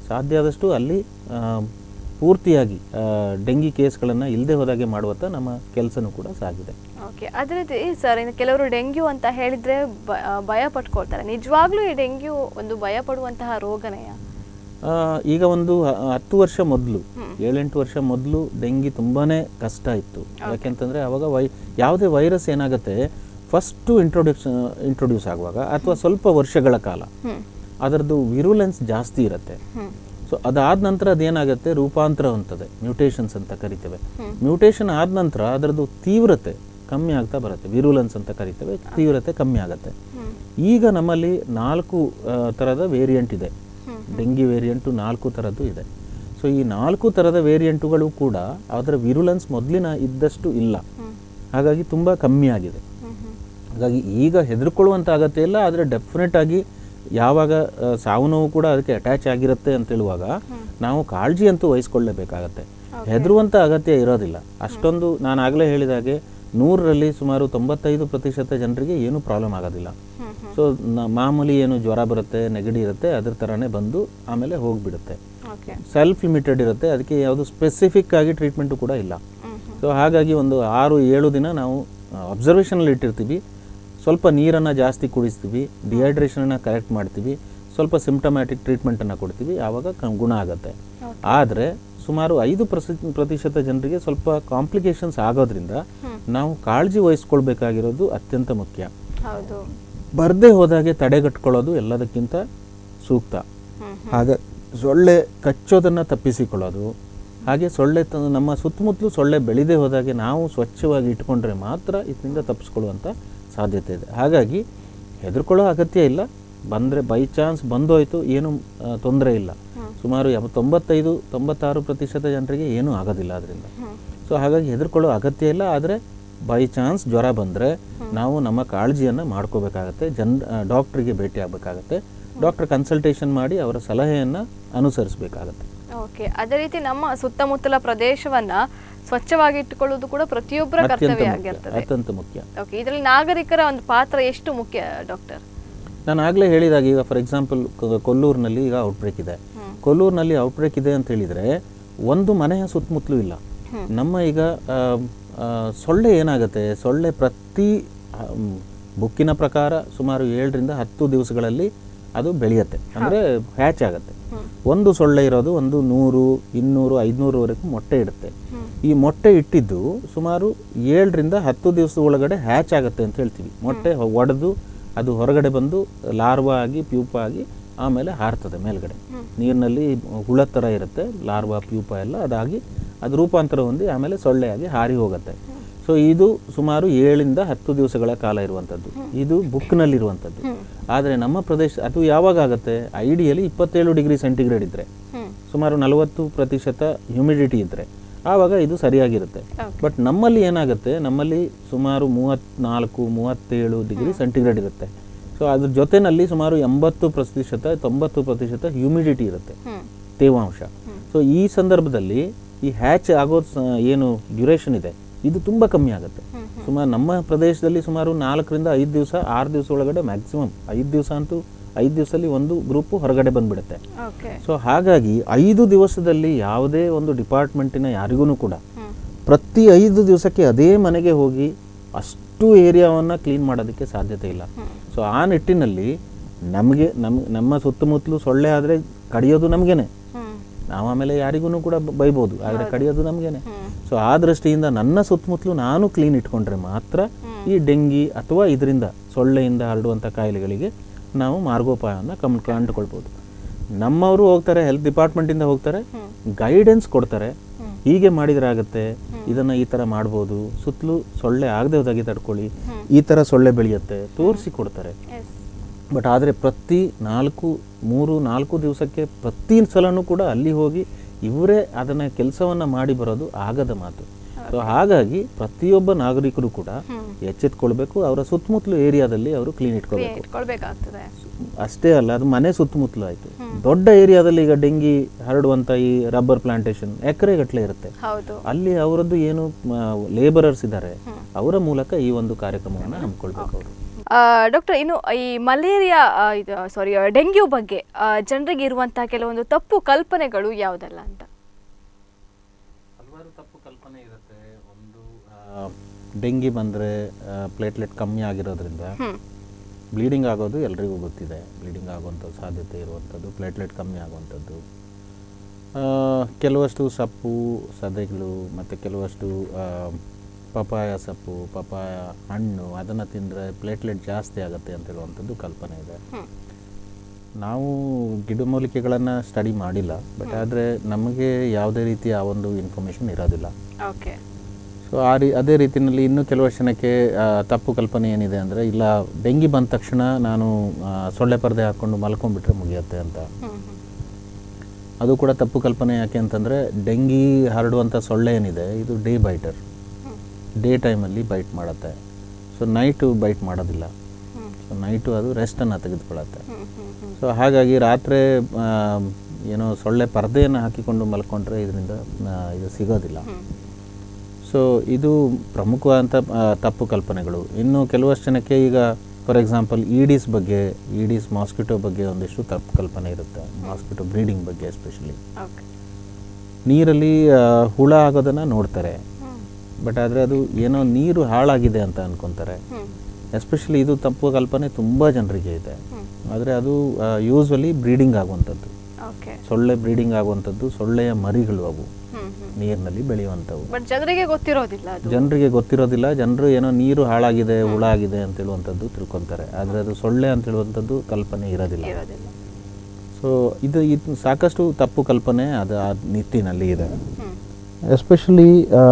ಸಾಧ್ಯ ಆದಷ್ಟು ಅಲ್ಲಿ ಆ, ಪೂರ್ತಿಯಾಗಿ ಆ, ಡೆಂಗಿ ಕೇಸ್ಗಳನ್ನು ಇಲ್ಲದೆ ಹೋದಾಗೆ ಮಾಡುವತ್ತ ನಮ್ಮ ಕೆಲಸನೂ ಕೂಡ ಸಾಗಿದೆ ಓಕೆ ಅದೇ ರೀತಿ ಸರ್ ಇನ್ನು ಕೆಲವರು ಡೆಂಗ್ಯೂ ಅಂತ ಹೇಳಿದ್ರೆ ಬ- ಆ, ಭಯ ಪಟ್ಕೊಳ್ತಾರೆ ನಿಜವಾಗ್ಲೂ ಈ ಡೆಂಗ್ಯೂ ಒಂದು ಭಯ ಪಡುವಂತಹ ರೋಗನೆಯ ಆ, ಈಗ ಒಂದು ಹ- ಹತ್ತು ವರ್ಷ ಮೊದಲು ಏಳೆಂಟು ವರ್ಷ ಮೊದಲು ಡೆಂಗಿ ತುಂಬಾ ಕಷ್ಟ ಇತ್ತು ಯಾಕೆಂತಂದರೆ ಅವಾಗ ವೈ ಯಾವುದೇ ವೈರಸ್ ಏನಾಗುತ್ತೆ ಫಸ್ಟು ಇಂಟ್ರೊಡ್ಯೂಸ್ ಇಂಟ್ರೊಡ್ಯೂಸ್ ಆಗುವಾಗ ಅಥವಾ ಸ್ವಲ್ಪ ವರ್ಷಗಳ ಕಾಲ ಹ್ಮ್ ಅದರದ್ದು ವಿರುಲೆನ್ಸ್ ಜಾಸ್ತಿ ಇರುತ್ತೆ ಹ್ಮ್ ಸೊ ಅದಾದ ನಂತರ ಅದೇನಾಗುತ್ತೆ ರೂಪಾಂತರ ಹೊಂತದೆ ಮ್ಯೂಟೇಷನ್ಸ್ ಅಂತ ಕರಿತೇವೆ ಮ್ಯೂಟೇಷನ್ ಆದ ನಂತರ ಅದರದ್ದು ತೀವ್ರತೆ ಕಮ್ಮಿ ಆಗ್ತಾ ಬರುತ್ತೆ ವಿರುಲೆನ್ಸ್ ಅಂತ ಕರಿತೇವೆ ತೀವ್ರತೆ ಕಮ್ಮಿ ಆಗುತ್ತೆ ಹ್ಮ್ ಈಗ ನಮ್ಮಲ್ಲಿ ನಾಲ್ಕು ಆ, ಥರದ ವೇರಿಯಂಟ್ ಇದೆ ಹ್ಮ್. ಡೆಂಗಿ ವೇರಿಯಂಟು ನಾಲ್ಕು ಥರದ್ದು ಇದೆ ಸೊ ಈ ನಾಲ್ಕು ಥರದ ವೇರಿಯಂಟುಗಳು ಕೂಡ ಅದರ ವಿರುಲೆನ್ಸ್ ಮೊದಲಿನ ಇದ್ದಷ್ಟು ಇಲ್ಲ ಹ್ಮ್ ಹಾಗಾಗಿ ತುಂಬ ಕಮ್ಮಿ ಆಗಿದೆ ಹ್ಮ್ ಹ್ಮ್ ಹಾಗಾಗಿ ಈಗ ಹೆದರ್ಕೊಳ್ಳುವಂಥ ಅಗತ್ಯ ಇಲ್ಲ ಆದರೆ ಡೆಫಿನೆಟ್ ಆಗಿ ಯಾವಾಗ ಆ, ಸಾವು ನೋವು ಕೂಡ ಅದಕ್ಕೆ ಅಟ್ಯಾಚ್ ಆಗಿರುತ್ತೆ ಅಂತ ಹೇಳುವಾಗ ನಾವು ಕಾಳಜಿ ಅಂತೂ ವಹಿಸ್ಕೊಳ್ಳೇಬೇಕಾಗತ್ತೆ ಹೆದರುವಂಥ ಅಗತ್ಯ ಇರೋದಿಲ್ಲ ಅಷ್ಟೊಂದು ನಾನು ಆಗಲೇ ಹೇಳಿದ ಹಾಗೆ ನೂರರಲ್ಲಿ ಸುಮಾರು ತೊಂಬತ್ತೈದು ಪ್ರತಿಶತ ಜನರಿಗೆ ಏನೂ ಪ್ರಾಬ್ಲಮ್ ಆಗೋದಿಲ್ಲ ಹ್ಮ್ ಹ್ಮ್ ಸೊ ಮಾಮೂಲಿ ಏನು ಜ್ವರ ಬರುತ್ತೆ ನೆಗಡಿ ಇರುತ್ತೆ ಅದ್ರ ಥರನೇ ಬಂದು ಆಮೇಲೆ ಹೋಗಿಬಿಡುತ್ತೆ ಓಕೆ ಸೆಲ್ಫ್ ಲಿಮಿಟೆಡ್ ಇರುತ್ತೆ ಅದಕ್ಕೆ ಯಾವುದು ಸ್ಪೆಸಿಫಿಕ್ ಆಗಿ ಟ್ರೀಟ್ಮೆಂಟು ಕೂಡ ಇಲ್ಲ ಹ್ಮ್ ಹ್ಮ್ ಸೊ ಹಾಗಾಗಿ ಒಂದು ಆರು ಏಳು ದಿನ ನಾವು ಅಬ್ಸರ್ವೇಷನಲ್ಲಿ ಇಟ್ಟಿರ್ತೀವಿ ಸ್ವಲ್ಪ ನೀರನ್ನು ಜಾಸ್ತಿ ಕುಡಿಸ್ತೀವಿ ಡಿಹೈಡ್ರೇಷನನ್ನು ಕರೆಕ್ಟ್ ಮಾಡ್ತೀವಿ ಸ್ವಲ್ಪ ಸಿಂಪ್ಟಮ್ಯಾಟಿಕ್ ಟ್ರೀಟ್ಮೆಂಟನ್ನು ಕೊಡ್ತೀವಿ ಆವಾಗ ಕ- ಗುಣ ಆಗುತ್ತೆ ಆದರೆ ಸುಮಾರು ಐದು ಪ್ರಸಿ ಪ್ರತಿಶತ ಜನರಿಗೆ ಸ್ವಲ್ಪ ಕಾಂಪ್ಲಿಕೇಶನ್ಸ್ ಆಗೋದ್ರಿಂದ ನಾವು ಕಾಳಜಿ ವಹಿಸ್ಕೊಳ್ಬೇಕಾಗಿರೋದು ಅತ್ಯಂತ ಮುಖ್ಯ ಹೌದು ಬರದೇ ಹೋದಾಗೆ ತಡೆಗಟ್ಕೊಳ್ಳೋದು ಎಲ್ಲದಕ್ಕಿಂತ ಸೂಕ್ತ ಹ್ಮ್ ಹಾಗೆ ಸೊಳ್ಳೆ ಕಚ್ಚೋದನ್ನು ತಪ್ಪಿಸಿಕೊಳ್ಳೋದು ಹಾಗೆ ಸೊಳ್ಳೆ ತ ನಮ್ಮ ಸುತ್ತಮುತ್ತಲು ಸೊಳ್ಳೆ ಬೆಳೆದೇ ಹೋದಾಗೆ ನಾವು ಸ್ವಚ್ಛವಾಗಿ ಇಟ್ಕೊಂಡ್ರೆ ಮಾತ್ರ ಇದರಿಂದ ತಪ್ಪಿಸ್ಕೊಳ್ಳುವಂಥ ಸಾಧ್ಯತೆ ಇದೆ ಹಾಗಾಗಿ ಹೆದರ್ಕೊಳ್ಳೋ ಅಗತ್ಯ ಇಲ್ಲ ಬಂದರೆ ಬೈ ಚಾನ್ಸ್ ಬಂದೋಯ್ತು ಏನು ತೊಂದರೆ ಇಲ್ಲ ಸುಮಾರು ಎಪ್ಪ ತೊಂಬತ್ತೈದು ತೊಂಬತ್ತಾರು ಪ್ರತಿಶತ ಜನರಿಗೆ ಏನೂ ಆಗೋದಿಲ್ಲ ಅದರಿಂದ ಹ್ಮ್ ಸೊ ಹಾಗಾಗಿ ಹೆದರ್ಕೊಳ್ಳೋ ಅಗತ್ಯ ಇಲ್ಲ ಆದರೆ ಬೈ ಚಾನ್ಸ್ ಜ್ವರ ಬಂದರೆ ನಾವು ನಮ್ಮ ಕಾಳಜಿಯನ್ನು ಮಾಡ್ಕೋಬೇಕಾಗತ್ತೆ ಜನ್ ಡಾಕ್ಟ್ರಿಗೆ ಭೇಟಿ ಆಗಬೇಕಾಗತ್ತೆ ಡಾಕ್ಟರ್ ಕನ್ಸಲ್ಟೇಷನ್ ಮಾಡಿ ಅವರ ಸಲಹೆಯನ್ನು ಅನುಸರಿಸಬೇಕಾಗತ್ತೆ ಓಕೆ ಅದೇ ರೀತಿ ನಮ್ಮ ಸುತ್ತಮುತ್ತಲ ಪ್ರದೇಶವನ್ನ ಸ್ವಚ್ಛವಾಗಿ ಇಟ್ಟುಕೊಳ್ಳೋದು ಕೂಡ ಪ್ರತಿಯೊಬ್ಬರ ಅತ್ಯಂತ ಕರ್ತವ್ಯ ಮುಖ್ಯ ಆಗಿರ್ತದೆ ಅತ್ಯಂತ ಮುಖ್ಯ ಓಕೆ ಇದರಲ್ಲಿ ನಾಗರಿಕರ ಒಂದು ಪಾತ್ರ ಎಷ್ಟು ಮುಖ್ಯ ಡಾಕ್ಟರ್ ನಾನು ಆಗಲೇ ಹೇಳಿದಾಗ ಈಗ ಫಾರ್ ಎಕ್ಸಾಂಪಲ್ ಕೊಲ್ಲೂರಿನಲ್ಲಿ ಈಗ ಔಟ್ಬ್ರೇಕ್ ಇದೆ ಹ್ಮ್. ಕೊಲ್ಲೂರಿನಲ್ಲಿ ಔಟ್ಬ್ರೇಕ್ ಇದೆ ಅಂತ ಹೇಳಿದರೆ ಒಂದು ಮನೆಯ ಸುತ್ತಮುತ್ತಲೂ ಇಲ್ಲ ಹ್ಮ್. ನಮ್ಮ ಈಗ ಆ, ಆ, ಸೊಳ್ಳೆ ಏನಾಗುತ್ತೆ ಸೊಳ್ಳೆ ಪ್ರತಿ ಆ, ಮ್, ಬುಕ್ಕಿನ ಪ್ರಕಾರ ಸುಮಾರು ಏಳರಿಂದ ಹತ್ತು ದಿವಸಗಳಲ್ಲಿ ಅದು ಬೆಳೆಯುತ್ತೆ ಅಂದರೆ ಹ್ಯಾಚ್ ಆಗುತ್ತೆ ಹ್ಮ್. ಒಂದು ಸೊಳ್ಳೆ ಇರೋದು ಒಂದು ನೂರು ಇನ್ನೂರು ಐದುನೂರವರೆಗೂ ಮೊಟ್ಟೆ ಇಡುತ್ತೆ ಹ್ಮ್. ಈ ಮೊಟ್ಟೆ ಇಟ್ಟಿದ್ದು ಸುಮಾರು ಏಳರಿಂದ ಹತ್ತು ದಿವಸದ ಒಳಗಡೆ ಹ್ಯಾಚ್ ಆಗುತ್ತೆ ಅಂತ ಹೇಳ್ತೀವಿ ಮೊಟ್ಟೆ ಒಡೆದು ಅದು ಹೊರಗಡೆ ಬಂದು ಲಾರ್ವಾ ಆಗಿ ಪ್ಯೂಪ ಆಗಿ ಆಮೇಲೆ ಹಾರ್ತದೆ ಮೇಲ್ಗಡೆ ನೀರಿನಲ್ಲಿ ಹುಳ ಥರ ಇರುತ್ತೆ ಲಾರ್ವಾ ಪ್ಯೂಪ ಎಲ್ಲ ಅದಾಗಿ ಅದು ರೂಪಾಂತರ ಹೊಂದಿ ಆಮೇಲೆ ಸೊಳ್ಳೆಯಾಗಿ ಹಾರಿ ಹೋಗುತ್ತೆ ಸೊ ಇದು ಸುಮಾರು ಏಳಿಂದ ಹತ್ತು ದಿವಸಗಳ ಕಾಲ ಇರುವಂಥದ್ದು ಇದು ಬುಕ್ನಲ್ಲಿರುವಂಥದ್ದು ಆದರೆ ನಮ್ಮ ಪ್ರದೇಶ ಅದು ಯಾವಾಗ ಆಗುತ್ತೆ ಐಡಿಯಲಿ ಇಪ್ಪತ್ತೇಳು ಡಿಗ್ರಿ ಸೆಂಟಿಗ್ರೇಡ್ ಇದ್ದರೆ ಹ್ಮ್ ಸುಮಾರು ನಲವತ್ತು ಪ್ರತಿಶತ ಹ್ಯುಮಿಡಿಟಿ ಇದ್ದರೆ ಆವಾಗ ಇದು ಸರಿಯಾಗಿರುತ್ತೆ Okay. ಬಟ್ ನಮ್ಮಲ್ಲಿ ಏನಾಗುತ್ತೆ ನಮ್ಮಲ್ಲಿ ಸುಮಾರು ಮೂವತ್ತ್ನಾಲ್ಕು ಮೂವತ್ತೇಳು ಡಿಗ್ರಿ ಸೆಂಟಿಗ್ರೇಡ್ ಇರುತ್ತೆ ಸೊ ಅದ್ರ ಜೊತೆನಲ್ಲಿ ಸುಮಾರು ಎಂಬತ್ತು ಪ್ರತಿಶತ ತೊಂಬತ್ತು ಪ್ರತಿಶತ ಹ್ಯುಮಿಡಿಟಿ ಇರುತ್ತೆ ಹ್ಮ್ ತೇವಾಂಶ ಸೊ ಈ ಸಂದರ್ಭದಲ್ಲಿ ಈ ಹ್ಯಾಚ್ ಆಗೋ ಸ- ಏನು ಡ್ಯೂರೇಷನ್ ಇದೆ ಇದು ತುಂಬ ಕಮ್ಮಿ ಆಗುತ್ತೆ ಹ್ಮ್, ಸುಮಾರು ನಮ್ಮ ಪ್ರದೇಶದಲ್ಲಿ ಸುಮಾರು ನಾಲ್ಕರಿಂದ ಐದು ದಿವಸ ಆರು ದಿವಸ ಒಳಗಡೆ ಮ್ಯಾಕ್ಸಿಮಮ್ ಐದು ದಿವಸ ಅಂತೂ ಐದು ದಿವಸದಲ್ಲಿ ಒಂದು ಗ್ರೂಪು ಹೊರಗಡೆ ಬಂದ್ಬಿಡುತ್ತೆ ಓಕೆ ಸೊ ಹಾಗಾಗಿ ಐದು ದಿವಸದಲ್ಲಿ ಯಾವುದೇ ಒಂದು ಡಿಪಾರ್ಟ್ಮೆಂಟಿನ ಯಾರಿಗೂ ಕೂಡ ಹ್ಮ್ ಪ್ರತಿ ಐದು ದಿವಸಕ್ಕೆ ಅದೇ ಮನೆಗೆ ಹೋಗಿ ಅಷ್ಟು ಏರಿಯಾವನ್ನು ಕ್ಲೀನ್ ಮಾಡೋದಕ್ಕೆ ಸಾಧ್ಯತೆ ಇಲ್ಲ ಹ್ಮ್. ಸೊ ಆ ನಿಟ್ಟಿನಲ್ಲಿ ನಮಗೆ ನಮ್ಮ ನಮ್ಮ ಸುತ್ತಮುತ್ತಲು ಸೊಳ್ಳೆ ಆದರೆ ಕಡಿಯೋದು ನಮಗೇನೆ ಹ್ಮ್ ನಾವು ಆಮೇಲೆ ಯಾರಿಗೂ ಕೂಡ ಬ- ಬೈಬೋದು ಆದರೆ ಕಡಿಯೋದು ನಮಗೇನೆ ಹ್ಮ್ ಸೊ ಆ ದೃಷ್ಟಿಯಿಂದ ನನ್ನ ಸುತ್ತಮುತ್ತಲು ನಾನು ಕ್ಲೀನ್ ಇಟ್ಕೊಂಡ್ರೆ ಮಾತ್ರ ಈ ಡೆಂಗಿ ಅಥವಾ ಇದರಿಂದ ಸೊಳ್ಳೆಯಿಂದ ಹರಡುವಂಥ ಕಾಯಿಲೆಗಳಿಗೆ ನಾವು ಮಾರ್ಗೋಪಾಯವನ್ನು ಕಮ್ ಕಂಡುಕೊಳ್ಬೋದು ನಮ್ಮವರು ಹೋಗ್ತಾರೆ ಹೆಲ್ತ್ ಡಿಪಾರ್ಟ್ಮೆಂಟಿಂದ ಹೋಗ್ತಾರೆ ಗೈಡೆನ್ಸ್ ಕೊಡ್ತಾರೆ ಹ್ಮ್. ಹೀಗೆ ಮಾಡಿದ್ರೆ ಆಗುತ್ತೆ ಇದನ್ನು ಈ ಥರ ಮಾಡ್ಬೋದು ಸುತ್ತಲೂ ಸೊಳ್ಳೆ ಆಗದೆ ಹೋದಾಗೆ ತಡ್ಕೊಳ್ಳಿ ಈ ಥರ ಸೊಳ್ಳೆ ಬೆಳೆಯುತ್ತೆ ತೋರಿಸಿ ಕೊಡ್ತಾರೆ ಎಸ್ ಬಟ್ ಆದರೆ ಪ್ರತಿ ನಾಲ್ಕು ಮೂರು ನಾಲ್ಕು ದಿವಸಕ್ಕೆ ಪ್ರತಿ ಸಲನೂ ಕೂಡ ಅಲ್ಲಿ ಹೋಗಿ ಇವರೇ ಅದನ್ನು ಕೆಲಸವನ್ನು ಮಾಡಿ ಬರೋದು ಆಗದ ಮಾತು ಸೊ ಹಾಗಾಗಿ ಪ್ರತಿಯೊಬ್ಬ ನಾಗರಿಕರು ಕೂಡ ಹ್ಮ್. ಎಚ್ಚೆತ್ಕೊಳ್ಬೇಕು ಅವರ ಸುತ್ತಮುತ್ತಲು ಏರಿಯಾದಲ್ಲಿ ಅವರು ಕ್ಲೀನ್ ಇಟ್ಕೋಬೇಕು ಇಟ್ಕೊಳ್ಬೇಕಾಗ್ತದೆ ಅಷ್ಟೇ ಅಲ್ಲ ಅದು ಮನೆ ಸುತ್ತಮುತ್ತಲು ಆಯಿತು ದೊಡ್ಡ ಏರಿಯಾದಲ್ಲಿ ಈಗ ಡೆಂಗಿ ಹರಡುವಂಥ ಈ ರಬ್ಬರ್ ಪ್ಲಾಂಟೇಶನ್ ಎಕರೆಗಟ್ಟಲೆ ಇರುತ್ತೆ ಹೌದು ಅಲ್ಲಿ ಅವರದ್ದು ಏನು ಲೇಬರರ್ಸ್ ಇದ್ದಾರೆ ಅವರ ಮೂಲಕ ಈ ಒಂದು ಕಾರ್ಯಕ್ರಮವನ್ನು ಹಮ್ಮಿಕೊಳ್ಬೇಕು ಅವರು ಡಾಕ್ಟರ್ ಇನ್ನು ಈ ಮಲೇರಿಯಾ ಆ, ಇದು ಸಾರಿ ಡೆಂಗ್ಯೂ ಬಗ್ಗೆ ಜನರಿಗೆ ಇರುವಂತಹ ಕೆಲವೊಂದು ತಪ್ಪು ಕಲ್ಪನೆಗಳು ಯಾವುದಲ್ಲ ಅಂತ ಹಲವಾರು ತಪ್ಪು ಕಲ್ಪನೆ ಇರುತ್ತೆ ಒಂದು ಡೆಂಗಿ ಬಂದರೆ ಪ್ಲೇಟ್ಲೆಟ್ ಕಮ್ಮಿ ಆಗಿರೋದ್ರಿಂದ ಹ್ಮ್ ಬ್ಲೀಡಿಂಗ್ ಆಗೋದು ಎಲ್ರಿಗೂ ಗೊತ್ತಿದೆ ಬ್ಲೀಡಿಂಗ್ ಆಗುವಂಥ ಸಾಧ್ಯತೆ ಇರುವಂಥದ್ದು ಪ್ಲೇಟ್ಲೆಟ್ ಕಮ್ಮಿ ಆಗುವಂಥದ್ದು ಆ, ಕೆಲವಷ್ಟು ಸೊಪ್ಪು ಸದೆಗಳು ಮತ್ತು ಕೆಲವಷ್ಟು ಆ, ಪಪಾಯ ಸೊಪ್ಪು ಪಪಾಯ ಹಣ್ಣು ಅದನ್ನು ತಿಂದರೆ ಪ್ಲೇಟ್ಲೆಟ್ ಜಾಸ್ತಿ ಆಗುತ್ತೆ ಅಂತ ಹೇಳುವಂಥದ್ದು ಕಲ್ಪನೆ ಇದೆ ಹ್ಮ್ ನಾವು ಗಿಡಮೂಲಿಕೆಗಳನ್ನು ಸ್ಟಡಿ ಮಾಡಿಲ್ಲ ಬಟ್ ಆದರೆ ನಮಗೆ ಯಾವುದೇ ರೀತಿಯ ಆ ಒಂದು ಇನ್ಫಾರ್ಮೇಷನ್ ಇರೋದಿಲ್ಲ ಓಕೆ ಸೊ ಆ ರೀ ಅದೇ ರೀತಿಯಲ್ಲಿ ಇನ್ನೂ ಕೆಲವಷ್ಟು ಜನಕ್ಕೆ ಆ, ತಪ್ಪು ಕಲ್ಪನೆ ಏನಿದೆ ಅಂದರೆ ಇಲ್ಲ ಡೆಂಗಿ ಬಂದ ತಕ್ಷಣ ನಾನು ಆ, ಸೊಳ್ಳೆ ಪರದೆ ಹಾಕ್ಕೊಂಡು ಮಲ್ಕೊಂಡ್ಬಿಟ್ರೆ ಮುಗಿಯುತ್ತೆ ಅಂತ ಹ್ಮ್ ಹ್ಮ್ ಅದು ಕೂಡ ತಪ್ಪು ಕಲ್ಪನೆ ಯಾಕೆ ಅಂತಂದರೆ ಡೆಂಗಿ ಹರಡುವಂಥ ಸೊಳ್ಳೆ ಏನಿದೆ ಇದು ಡೇ ಬೈಟರ್ ಹ್ಮ್ ಡೇ ಟೈಮಲ್ಲಿ ಬೈಟ್ ಮಾಡುತ್ತೆ ಸೊ ನೈಟು ಬೈಟ್ ಮಾಡೋದಿಲ್ಲ ಹ್ಮ್ ಸೊ ನೈಟು ಅದು ರೆಸ್ಟನ್ನು ತೆಗೆದುಕೊಳ್ಳುತ್ತೆ ಹ್ಮ್ ಹ್ಮ್ ಹ್ಮ್ ಸೊ ಹಾಗಾಗಿ ರಾತ್ರಿ ಆ, ಏನೋ ಸೊಳ್ಳೆ ಪರದೆಯನ್ನು ಹಾಕಿಕೊಂಡು ಮಲ್ಕೊಂಡ್ರೆ ಇದರಿಂದ ಆ, ಇದು ಸಿಗೋದಿಲ್ಲ ಹ್ಮ್ ಸೊ ಇದು ಪ್ರಮುಖವಾದಂಥ ಆ, ತಪ್ಪು ಕಲ್ಪನೆಗಳು ಇನ್ನು ಕೆಲವಷ್ಟು ಜನಕ್ಕೆ ಈಗ ಫಾರ್ ಎಕ್ಸಾಂಪಲ್ ಈಡೀಸ್ ಬಗ್ಗೆ ಈಡೀಸ್ ಮಾಸ್ಕಿಟೋ ಬಗ್ಗೆ ಒಂದಿಷ್ಟು ತಪ್ಪು ಕಲ್ಪನೆ ಇರುತ್ತೆ ಮಾಸ್ಕಿಟೋ ಬ್ರೀಡಿಂಗ್ ಬಗ್ಗೆ ಎಸ್ಪೆಷಲಿ ಓಕೆ ನೀರಲ್ಲಿ ಆ, ಹುಳ ಆಗೋದನ್ನು ನೋಡ್ತಾರೆ ಹ್ಮ್ ಬಟ್ ಆದರೆ ಅದು ಏನೋ ನೀರು ಹಾಳಾಗಿದೆ ಅಂತ ಅನ್ಕೊತಾರೆ ಹ್ಮ್ ಎಸ್ಪೆಷಲಿ ಇದು ತಪ್ಪು ಕಲ್ಪನೆ ತುಂಬ ಜನರಿಗೆ ಇದೆ ಹ್ಮ್ ಆದರೆ ಅದು ಯೂಸ್ವಲಿ ಬ್ರೀಡಿಂಗ್ ಆಗುವಂಥದ್ದು ಓಕೆ ಸೊಳ್ಳೆ ಬ್ರೀಡಿಂಗ್ ಆಗುವಂಥದ್ದು ಸೊಳ್ಳೆಯ ಮರಿಗಳು ಅವು ಹ್ಮ್ ಹ್ಮ್ ನೀರಿನಲ್ಲಿ ಬೆಳೆಯುವಂಥವು ಬಟ್ ಜನರಿಗೆ ಗೊತ್ತಿರೋದಿಲ್ಲ ಅದು ಜನರಿಗೆ ಗೊತ್ತಿರೋದಿಲ್ಲ ಜನರು ಏನೋ ನೀರು ಹಾಳಾಗಿದೆ ಹುಳ ಆಗಿದೆ ಅಂತ ಹೇಳುವಂಥದ್ದು ತಿಳ್ಕೊತಾರೆ ಆದರೆ ಅದು ಸೊಳ್ಳೆ ಅಂತ ಹೇಳುವಂಥದ್ದು ಕಲ್ಪನೆ ಇರೋದಿಲ್ಲ ಇರೋದಿಲ್ಲ ಸೊ ಇದು ಇದು ಸಾಕಷ್ಟು ತಪ್ಪು ಕಲ್ಪನೆ ಅದು ಆ ನಿಟ್ಟಿನಲ್ಲಿ ಇದೆ ಹ್ಮ್ ಎಸ್ಪೆಷಲಿ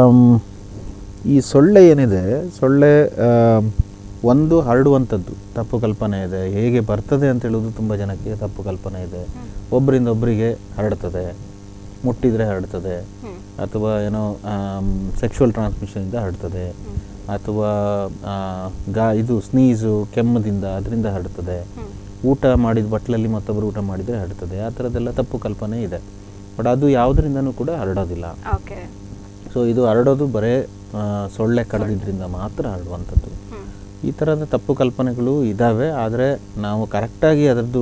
ಈ ಸೊಳ್ಳೆ ಏನಿದೆ ಸೊಳ್ಳೆ ಆಮ್, ಒಂದು ಹರಡುವಂಥದ್ದು ತಪ್ಪು ಕಲ್ಪನೆ ಇದೆ ಹೇಗೆ ಬರ್ತದೆ ಅಂತ ಹೇಳೋದು ತುಂಬ ಜನಕ್ಕೆ ತಪ್ಪು ಕಲ್ಪನೆ ಇದೆ ಒಬ್ಬರಿಂದ ಒಬ್ಬರಿಗೆ ಹರಡ್ತದೆ ಮುಟ್ಟಿದರೆ ಹರಡ್ತದೆ ಹ್ಮ್ ಅಥವಾ ಏನೋ ಸೆಕ್ಷುವಲ್ ಟ್ರಾನ್ಸ್ಮಿಷನಿಂದ ಹರಡ್ತದೆ ಹ್ಮ್ ಅಥವಾ ಆ, ಗಾ ಇದು ಸ್ನೀಸು ಕೆಮ್ಮದಿಂದ ಅದರಿಂದ ಹರಡ್ತದೆ ಹ್ಮ್ ಊಟ ಮಾಡಿದ ಬಟ್ಲಲ್ಲಿ ಮತ್ತೊಬ್ಬರು ಊಟ ಮಾಡಿದರೆ ಹರಡ್ತದೆ ಆ ಥರದ್ದೆಲ್ಲ ತಪ್ಪು ಕಲ್ಪನೆ ಇದೆ ಬಟ್ ಅದು ಯಾವುದರಿಂದನೂ ಕೂಡ ಹರಡೋದಿಲ್ಲ ಓಕೆ ಸೊ ಇದು ಹರಡೋದು ಬರೇ ಆ, ಸೊಳ್ಳೆ ಕಡದಿದ್ರಿಂದ ಮಾತ್ರ ಹರಡುವಂಥದ್ದು ಹ್ಮ್ ಈ ಥರದ ತಪ್ಪು ಕಲ್ಪನೆಗಳು ಇದ್ದಾವೆ ಆದರೆ ನಾವು ಕರೆಕ್ಟಾಗಿ ಅದರದ್ದು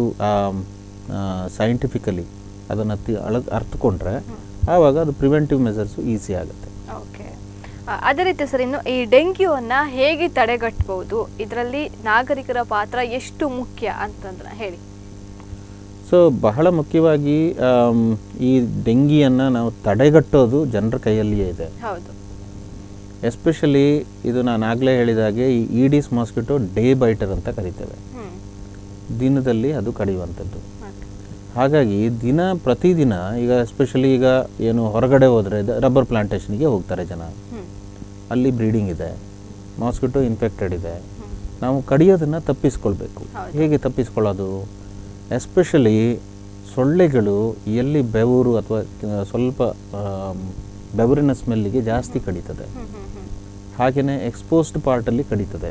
ಸೈಂಟಿಫಿಕಲಿ ಅದನ್ನು ತಿ ಅಳ ಅರ್ಥಕೊಂಡ್ರೆ ಆವಾಗ ಅದು ಪ್ರಿವೆಂಟಿವ್ ಮೆಸರ್ಸು ಈಸಿ ಆಗುತ್ತೆ ಓಕೆ ಆ, ಅದೇ ರೀತಿ ಸರ್ ಇನ್ನು ಈ ಡೆಂಗ್ಯೂವನ್ನು ಹೇಗೆ ತಡೆಗಟ್ಟಬಹುದು ಇದರಲ್ಲಿ ನಾಗರಿಕರ ಪಾತ್ರ ಎಷ್ಟು ಮುಖ್ಯ ಅಂತಂದ್ರೆ ಹೇಳಿ ಸೊ ಬಹಳ ಮುಖ್ಯವಾಗಿ ಆಮ್, ಈ ಡೆಂಗಿಯನ್ನು ನಾವು ತಡೆಗಟ್ಟೋದು ಜನರ ಕೈಯಲ್ಲಿಯೇ ಇದೆ ಹೌದು ಎಸ್ಪೆಷಲಿ ಇದು ನಾನು ಆಗಲೇ ಹೇಳಿದಾಗೆ ಈ ಈಡಿಸ್ ಮಾಸ್ಕಿಟೋ ಡೇ ಬೈಟರ್ ಅಂತ ಕರಿತೇವೆ ಹ್ಮ್ ದಿನದಲ್ಲಿ ಅದು ಕಡಿಯುವಂಥದ್ದು ಓಕೆ ಹಾಗಾಗಿ ದಿನ ಪ್ರತಿದಿನ ಈಗ ಎಸ್ಪೆಷಲಿ ಈಗ ಏನು ಹೊರಗಡೆ ಹೋದರೆ ರಬ್ಬರ್ ಪ್ಲಾಂಟೇಷನ್ಗೆ ಹೋಗ್ತಾರೆ ಜನ ಹ್ಮ್ ಅಲ್ಲಿ ಬ್ರೀಡಿಂಗ್ ಇದೆ ಮಾಸ್ಕಿಟೋ ಇನ್ಫೆಕ್ಟೆಡ್ ಇದೆ ಹ್ಮ್ ನಾವು ಕಡಿಯೋದನ್ನು ತಪ್ಪಿಸ್ಕೊಳ್ಬೇಕು ಹೌದು. ಹೇಗೆ ತಪ್ಪಿಸ್ಕೊಳ್ಳೋದು ಎಸ್ಪೆಷಲಿ ಸೊಳ್ಳೆಗಳು ಎಲ್ಲಿ ಬೆವರು ಅಥವಾ ಸ್ವಲ್ಪ ಆಮ್, ಬೆವರಿನ ಸ್ಮೆಲ್ಲಿಗೆ ಜಾಸ್ತಿ ಕಡಿತದೆ ಹ್ಮ್ ಹ್ಮ್ ಹ್ಮ್ ಹಾಗೆಯೇ ಎಕ್ಸ್ಪೋಸ್ಡ್ ಪಾರ್ಟಲ್ಲಿ ಕಡಿತದೆ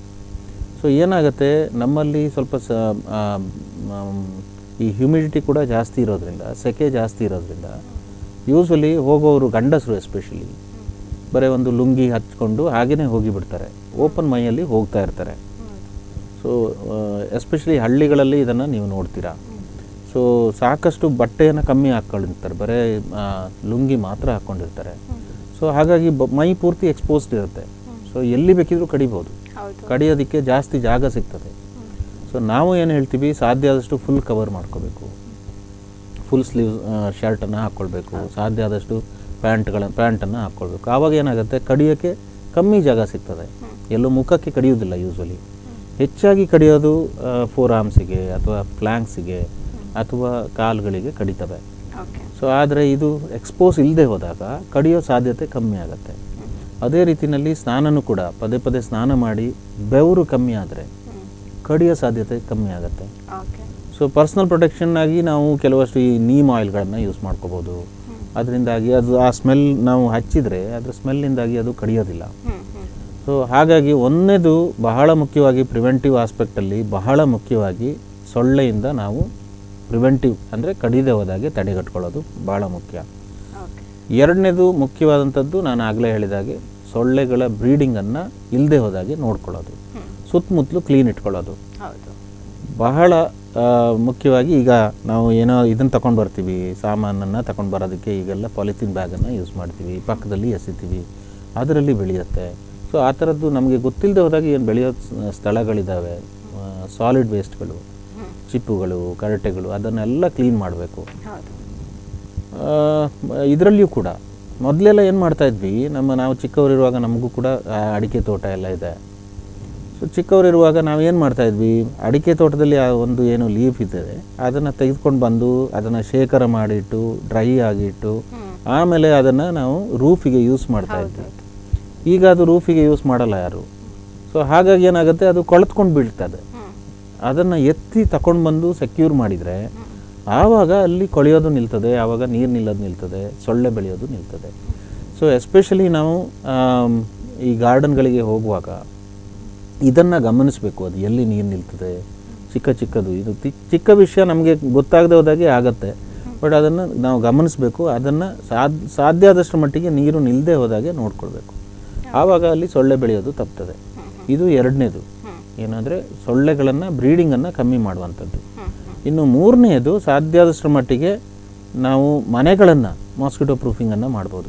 ಸೊ ಏನಾಗುತ್ತೆ ನಮ್ಮಲ್ಲಿ ಸ್ವಲ್ಪ ಸ ಆಮ್, ಆಮ್, ಈ ಹ್ಯುಮಿಡಿಟಿ ಕೂಡ ಜಾಸ್ತಿ ಇರೋದ್ರಿಂದ ಸೆಕೆ ಜಾಸ್ತಿ ಇರೋದ್ರಿಂದ ಯೂಸ್ವಲಿ ಹೋಗೋರು ಗಂಡಸರು ಎಸ್ಪೆಷಲಿ ಬರೀ ಒಂದು ಲುಂಗಿ ಹಚ್ಕೊಂಡು ಹಾಗೆಯೇ ಹೋಗಿಬಿಡ್ತಾರೆ ಓಪನ್ ಮೈಯಲ್ಲಿ ಹೋಗ್ತಾ ಇರ್ತಾರೆ ಹ್ಮ್ ಸೊ ಎಸ್ಪೆಷಲಿ ಹಳ್ಳಿಗಳಲ್ಲಿ ಇದನ್ನು ನೀವು ನೋಡ್ತೀರಾ ಸೊ ಸಾಕಷ್ಟು ಬಟ್ಟೆಯನ್ನು ಕಮ್ಮಿ ಹಾಕ್ಕೊಂಡಿರ್ತಾರೆ ಬರೀ ಆ, ಲುಂಗಿ ಮಾತ್ರ ಹಾಕ್ಕೊಂಡಿರ್ತಾರೆ ಸೊ ಹಾಗಾಗಿ ಬ ಮೈ ಪೂರ್ತಿ ಎಕ್ಸ್ಪೋಸ್ಡ್ ಇರುತ್ತೆ ಸೊ ಎಲ್ಲಿ ಬೇಕಿದ್ರೂ ಕಡಿಬೋದು ಹೌದು ಕಡಿಯೋದಕ್ಕೆ ಜಾಸ್ತಿ ಜಾಗ ಸಿಗ್ತದೆ ಹ್ಮ್ ಸೊ ನಾವು ಏನು ಹೇಳ್ತೀವಿ ಸಾಧ್ಯ ಆದಷ್ಟು ಫುಲ್ ಕವರ್ ಮಾಡ್ಕೋಬೇಕು ಫುಲ್ ಸ್ಲೀವ್ ಶರ್ಟನ್ನು ಹಾಕ್ಕೊಳ್ಬೇಕು ಸಾಧ್ಯ ಆದಷ್ಟು ಪ್ಯಾಂಟ್ಗಳ ಪ್ಯಾಂಟನ್ನು ಹಾಕ್ಕೊಳ್ಬೇಕು ಆವಾಗ ಏನಾಗುತ್ತೆ ಕಡಿಯೋಕ್ಕೆ ಕಮ್ಮಿ ಜಾಗ ಸಿಗ್ತದೆ ಎಲ್ಲೂ ಮುಖಕ್ಕೆ ಕಡಿಯೋದಿಲ್ಲ ಯೂಸ್ವಲಿ ಹೆಚ್ಚಾಗಿ ಕಡಿಯೋದು ಫೋರ್ ಆರ್ಮ್ಸಿಗೆ ಅಥವಾ ಫ್ಲ್ಯಾಂಕ್ಸಿಗೆ ಅಥವಾ ಕಾಲುಗಳಿಗೆ ಕಡಿತವೆ ಓಕೆ ಸೊ ಆದರೆ ಇದು ಎಕ್ಸ್ಪೋಸ್ ಇಲ್ಲದೆ ಹೋದಾಗ ಕಡಿಯೋ ಸಾಧ್ಯತೆ ಕಮ್ಮಿ ಆಗುತ್ತೆ ಅದೇ ರೀತಿಯಲ್ಲಿ ಸ್ನಾನನೂ ಕೂಡ ಪದೇ ಪದೇ ಸ್ನಾನ ಮಾಡಿ ಬೆವರು ಕಮ್ಮಿ ಆದರೆ ಹ್ಮ್ ಕಡಿಯೋ ಸಾಧ್ಯತೆ ಕಮ್ಮಿ ಆಗುತ್ತೆ ಓಕೆ ಸೊ ಪರ್ಸ್ನಲ್ ಪ್ರೊಟೆಕ್ಷನ್ ಆಗಿ ನಾವು ಕೆಲವಷ್ಟು ಈ ನೀಮ್ ಆಯಿಲ್ಗಳನ್ನು ಯೂಸ್ ಮಾಡ್ಕೋಬೋದು ಹ್ಮ್ ಅದರಿಂದಾಗಿ ಅದು ಆ ಸ್ಮೆಲ್ ನಾವು ಹಚ್ಚಿದರೆ ಅದರ ಸ್ಮೆಲ್ಲಿಂದಾಗಿ ಅದು ಕಡಿಯೋದಿಲ್ಲ ಹ್ಮ್ ಹ್ಮ್ ಸೊ ಹಾಗಾಗಿ ಒಂದನೇದು ಬಹಳ ಮುಖ್ಯವಾಗಿ ಪ್ರಿವೆಂಟಿವ್ ಆಸ್ಪೆಕ್ಟಲ್ಲಿ ಬಹಳ ಮುಖ್ಯವಾಗಿ ಸೊಳ್ಳೆಯಿಂದ ನಾವು ಪ್ರಿವೆಂಟಿವ್ ಅಂದರೆ ಕಡಿದೇ ಹೋದಾಗೆ ತಡೆಗಟ್ಕೊಳ್ಳೋದು ಬಹಳ ಮುಖ್ಯ ಓಕೆ ಎರಡನೇದು ಮುಖ್ಯವಾದಂಥದ್ದು ನಾನು ಆಗಲೇ ಹೇಳಿದಾಗೆ ಸೊಳ್ಳೆಗಳ ಬ್ರೀಡಿಂಗನ್ನು ಇಲ್ಲದೆ ಹೋದಾಗೆ ನೋಡ್ಕೊಳ್ಳೋದು ಹ್ಮ್ ಸುತ್ತಮುತ್ತಲು ಕ್ಲೀನ್ ಇಟ್ಕೊಳ್ಳೋದು ಹೌದು ಬಹಳ ಆ, ಮುಖ್ಯವಾಗಿ ಈಗ ನಾವು ಏನೋ ಇದನ್ನು ತಗೊಂಡು ಬರ್ತೀವಿ ಸಾಮಾನನ್ನು ತಗೊಂಡು ಬರೋದಕ್ಕೆ ಈಗೆಲ್ಲ ಪಾಲಿಥೀನ್ ಬ್ಯಾಗನ್ನು ಯೂಸ್ ಮಾಡ್ತೀವಿ ಪಕ್ಕದಲ್ಲಿ ಎಸಿತೀವಿ ಅದರಲ್ಲಿ ಬೆಳೆಯುತ್ತೆ ಸೊ ಆ ಥರದ್ದು ನಮಗೆ ಗೊತ್ತಿಲ್ಲದೆ ಹೋದಾಗ ಏನು ಬೆಳೆಯೋ ಸ್- ಸ್ಥಳಗಳಿದ್ದಾವೆ ಸಾಲಿಡ್ ವೇಸ್ಟ್ಗಳು ಹ್ಮ್. ಚಿಪ್ಪುಗಳು ಕರಟೆಗಳು ಅದನ್ನೆಲ್ಲ ಕ್ಲೀನ್ ಮಾಡಬೇಕು ಹೌದು ಇದರಲ್ಲಿಯೂ ಕೂಡ ಮೊದಲೆಲ್ಲ ಏನು ಮಾಡ್ತಾ ಇದ್ವಿ ನಮ್ಮ ನಾವು ಚಿಕ್ಕವರಿರುವಾಗ ನಮಗೂ ಕೂಡ ಆ, ಅಡಿಕೆ ತೋಟ ಎಲ್ಲ ಇದೆ ಸೊ ಚಿಕ್ಕವರಿರುವಾಗ ನಾವು ಏನು ಮಾಡ್ತಾ ಇದ್ವಿ ಅಡಿಕೆ ತೋಟದಲ್ಲಿ ಆ ಒಂದು ಏನು ಲೀಫ್ ಇದೆ ಅದನ್ನು ತೆಗೆದುಕೊಂಡು ಬಂದು ಅದನ್ನು ಶೇಖರ ಮಾಡಿಟ್ಟು ಡ್ರೈ ಆಗಿಟ್ಟು ಹ್ಮ್. ಆಮೇಲೆ ಅದನ್ನು ನಾವು ರೂಫಿಗೆ ಯೂಸ್ ಮಾಡ್ತಾ ಇದ್ವಿ ಈಗ ಅದು ರೂಫಿಗೆ ಯೂಸ್ ಮಾಡಲ್ಲ ಯಾರು ಸೊ ಹಾಗಾಗಿ ಏನಾಗುತ್ತೆ ಅದು ಕೊಳೆತ್ಕೊಂಡು ಬೀಳ್ತದೆ ಹ್ಮ್. ಅದನ್ನು ಎತ್ತಿ ತಗೊಂಡು ಬಂದು ಸೆಕ್ಯೂರ್ ಮಾಡಿದರೆ ಆವಾಗ ಅಲ್ಲಿ ಕೊಳೆಯೋದು ನಿಲ್ತದೆ ಆವಾಗ ನೀರು ನಿಲ್ಲೋದು ನಿಲ್ತದೆ ಸೊಳ್ಳೆ ಬೆಳೆಯೋದು ನಿಲ್ತದೆ ಸೊ ಎಸ್ಪೆಷಲಿ ನಾವು ಆಮ್, ಈ ಗಾರ್ಡನ್ಗಳಿಗೆ ಹೋಗುವಾಗ ಇದನ್ನು ಗಮನಿಸಬೇಕು ಅದು ಎಲ್ಲಿ ನೀರು ನಿಲ್ತದೆ ಚಿಕ್ಕ ಚಿಕ್ಕದು ಇದು ತಿ- ಚಿಕ್ಕ ವಿಷಯ ನಮಗೆ ಗೊತ್ತಾಗದೆ ಹೋದಾಗೆ ಆಗತ್ತೆ ಬಟ್ ಅದನ್ನು ನಾವು ಗಮನಿಸಬೇಕು ಅದನ್ನು ಸಾಧ್ಯ ಸಾಧ್ಯ ಆದಷ್ಟು ಮಟ್ಟಿಗೆ ನೀರು ನಿಲ್ಲದೆ ಹೋದಾಗೆ ನೋಡ್ಕೊಳ್ಬೇಕು ಆವಾಗ ಅಲ್ಲಿ ಸೊಳ್ಳೆ ಬೆಳೆಯೋದು ತಪ್ತದೆ ಇದು ಎರಡನೇದು ಹ್ಮ್. ಏನಂದರೆ ಸೊಳ್ಳೆಗಳನ್ನು ಬ್ರೀಡಿಂಗನ್ನು ಕಮ್ಮಿ ಮಾಡುವಂಥದ್ದು ಹ್ಮ್. ಹ್ಮ್. ಇನ್ನು ಮೂರನೆಯದು ಸಾಧ್ಯ ಆದಷ್ಟರ ಮಟ್ಟಿಗೆ ನಾವು ಮನೆಗಳನ್ನು ಮಾಸ್ಕಿಟೋ ಪ್ರೂಫಿಂಗನ್ನು ಮಾಡ್ಬೋದು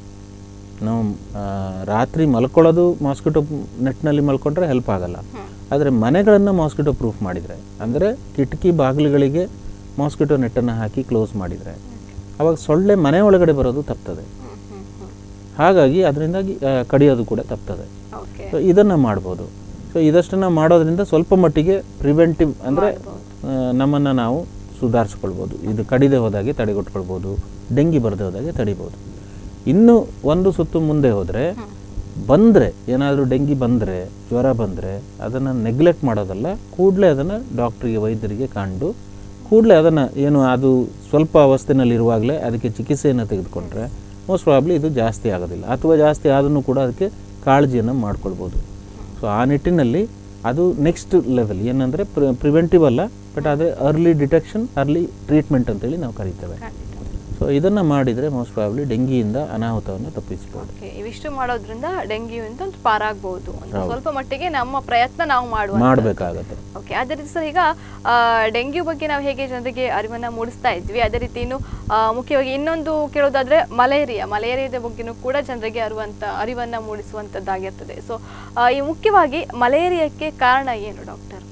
ನಾವು ಆ, ರಾತ್ರಿ ಮಲ್ಕೊಳ್ಳೋದು ಮಾಸ್ಕಿಟೋ ನೆಟ್ನಲ್ಲಿ ಮಲ್ಕೊಂಡ್ರೆ ಹೆಲ್ಪ್ ಆಗಲ್ಲ ಆದರೆ ಮನೆಗಳನ್ನು ಮಾಸ್ಕಿಟೋ ಪ್ರೂಫ್ ಮಾಡಿದರೆ ಅಂದರೆ ಕಿಟಕಿ ಬಾಗಿಲುಗಳಿಗೆ ಮಾಸ್ಕಿಟೋ ನೆಟ್ಟನ್ನು ಹಾಕಿ ಕ್ಲೋಸ್ ಮಾಡಿದರೆ ಅವಾಗ ಸೊಳ್ಳೆ ಮನೆ ಒಳಗಡೆ ಬರೋದು ತಪ್ತದೆ ಹ್ಮ್. ಹ್ಮ್. ಹ್ಮ್. ಹಾಗಾಗಿ ಅದರಿಂದಾಗಿ ಆ, ಕಡಿಯೋದು ಕೂಡ ತಪ್ತದೆ ಓಕೆ ಸೊ ಇದನ್ನು ಮಾಡ್ಬೋದು ಸೊ ಇದಷ್ಟನ್ನು ಮಾಡೋದ್ರಿಂದ ಸ್ವಲ್ಪ ಮಟ್ಟಿಗೆ ಪ್ರಿವೆಂಟಿವ್ ಅಂದರೆ ನಮ್ಮನ್ನು ನಾವು ಸುಧಾರಿಸ್ಕೊಳ್ಬೋದು ಇದು ಕಡಿದೆ ಹೋದಾಗೆ ತಡೆಗಟ್ಕೊಳ್ಬೋದು ಡೆಂಗಿ ಬರದೆ ಹೋದಾಗೆ ತಡಿಬೋದು ಇನ್ನು ಒಂದು ಸುತ್ತು ಮುಂದೆ ಹೋದರೆ ಬಂದರೆ ಏನಾದರೂ ಡೆಂಗಿ ಬಂದರೆ ಜ್ವರ ಬಂದರೆ ಅದನ್ನು ನೆಗ್ಲೆಕ್ಟ್ ಮಾಡೋದಲ್ಲ ಕೂಡಲೇ ಅದನ್ನು ಡಾಕ್ಟ್ರಿಗೆ ವೈದ್ಯರಿಗೆ ಕಂಡು ಕೂಡಲೇ ಅದನ್ನು ಏನು ಅದು ಸ್ವಲ್ಪ ಅವಸ್ಥೆನಲ್ಲಿರುವಾಗಲೇ ಅದಕ್ಕೆ ಚಿಕಿತ್ಸೆಯನ್ನು ತೆಗೆದುಕೊಂಡ್ರೆ ಮೋಸ್ಟ್ ಪ್ರಾಬ್ಲಿ ಇದು ಜಾಸ್ತಿ ಆಗೋದಿಲ್ಲ ಅಥವಾ ಜಾಸ್ತಿ ಆದ್ರೂ ಕೂಡ ಅದಕ್ಕೆ ಕಾಳಜಿಯನ್ನು ಮಾಡ್ಕೊಳ್ಬೋದು ಸೊ ಆ ನಿಟ್ಟಿನಲ್ಲಿ ಅದು ನೆಕ್ಸ್ಟ್ ಲೆವೆಲ್ ಏನಂದರೆ ಪ್ರಿವೆಂಟಿವ್ ಅಲ್ಲ ಬಟ್ ಆದರೆ ಅರ್ಲಿ ಡಿಟೆಕ್ಷನ್ ಅರ್ಲಿ ಟ್ರೀಟ್ಮೆಂಟ್ ಅಂತೇಳಿ ನಾವು ಕರಿತೇವೆ ಖಂಡಿತ ಸೊ ಇದನ್ನು ಮಾಡಿದರೆ ಮೋಸ್ಟ್ ಪ್ರಾಬ್ಲಿ ಡೆಂಗಿಯಿಂದ ಅನಾಹುತವನ್ನು ತಪ್ಪಿಸ್ಬೋದು ಓಕೆ ಇವಿಷ್ಟು ಮಾಡೋದ್ರಿಂದ ಡೆಂಗ್ಯೂಯಿಂದ ಒಂದು ಪಾರಾಗಬಹುದು ಅಂತ ಹೌದು. ಸ್ವಲ್ಪ ಮಟ್ಟಿಗೆ ನಮ್ಮ ಪ್ರಯತ್ನ ನಾವು ಮಾಡುವ ಮಾಡಬೇಕಾಗತ್ತೆ ಓಕೆ ಅದೇ ರೀತಿ ಸರ್ ಈಗ ಆ, ಡೆಂಗ್ಯೂ ಬಗ್ಗೆ ನಾವು ಹೇಗೆ ಜನರಿಗೆ ಅರಿವನ್ನ ಮೂಡಿಸ್ತಾ ಇದ್ವಿ ಅದೇ ರೀತಿ ಇನ್ನು ಆ, ಮುಖ್ಯವಾಗಿ ಇನ್ನೊಂದು ಕೇಳೋದಾದ್ರೆ ಮಲೇರಿಯಾ ಮಲೇರಿಯಾದ ಬಗ್ಗೆನೂ ಕೂಡ ಜನರಿಗೆ ಅರಿವಂತ ಅರಿವನ್ನ ಮೂಡಿಸುವಂತದ್ದಾಗಿರ್ತದೆ ಸೊ ಈ ಮುಖ್ಯವಾಗಿ ಮಲೇರಿಯಾಕ್ಕೆ ಕಾರಣ ಏನು ಡಾಕ್ಟರ್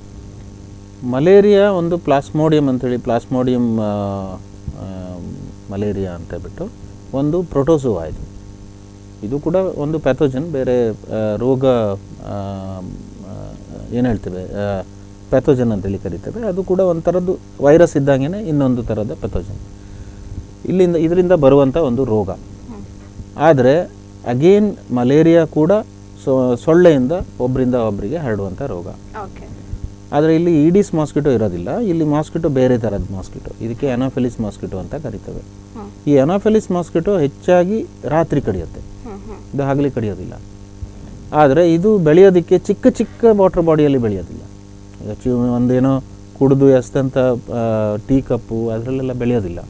ಮಲೇರಿಯಾ ಒಂದು ಪ್ಲಾಸ್ಮೋಡಿಯಂ ಅಂತೇಳಿ ಪ್ಲಾಸ್ಮೋಡಿಯಂ ಆ, ಆ, ಮಲೇರಿಯಾ ಅಂತ ಹೇಳ್ಬಿಟ್ಟು ಒಂದು ಪ್ರೋಟೋಸೋವಾ ಇದು ಇದು ಕೂಡ ಒಂದು ಪ್ಯಾಥೋಜನ್ ಬೇರೆ ಆ, ರೋಗ ಏನು ಹೇಳ್ತೇವೆ ಪ್ಯಾಥೋಜನ್ ಅಂತೇಳಿ ಕರಿತೇವೆ ಅದು ಕೂಡ ಒಂಥರದ್ದು ವೈರಸ್ ಇದ್ದಂಗೆ ಇನ್ನೊಂದು ಥರದ ಪ್ಯಾಥೋಜನ್ ಇಲ್ಲಿಂದ ಇದರಿಂದ ಬರುವಂಥ ಒಂದು ರೋಗ ಆದರೆ ಅಗೇನ್ ಮಲೇರಿಯಾ ಕೂಡ ಸೊ ಸೊಳ್ಳೆಯಿಂದ ಒಬ್ಬರಿಂದ ಒಬ್ಬರಿಗೆ ಹರಡುವಂಥ ರೋಗ ಓಕೆ ಆದರೆ ಇಲ್ಲಿ ಈಡಿಸ್ ಮಾಸ್ಕಿಟೋ ಇರೋದಿಲ್ಲ ಇಲ್ಲಿ ಮಾಸ್ಕಿಟೋ ಬೇರೆ ಥರದ ಮಾಸ್ಕಿಟೋ ಇದಕ್ಕೆ ಅನಾಫೆಲಿಸ್ ಮಾಸ್ಕಿಟೋ ಅಂತ ಕರಿತೇವೆ ಹ್ಮ್. ಈ ಅನಾಫೆಲಿಸ್ ಮಾಸ್ಕಿಟೋ ಹೆಚ್ಚಾಗಿ ರಾತ್ರಿ ಕಡಿಯುತ್ತೆ ಹ್ಮ್ ಹ್ಮ್ ಇದು ಹಗಲಿ ಕಡಿಯೋದಿಲ್ಲ ಆದರೆ ಇದು ಬೆಳೆಯೋದಕ್ಕೆ ಚಿಕ್ಕ ಚಿಕ್ಕ ವಾಟರ್ ಬಾಡಿಯಲ್ಲಿ ಬೆಳೆಯೋದಿಲ್ಲ ಈಗ ಚಿ ಒಂದೇನೋ ಕುಡಿದು ಎಸ್ತಂಥ ಟೀ ಕಪ್ಪು ಅದರಲ್ಲೆಲ್ಲ ಬೆಳೆಯೋದಿಲ್ಲ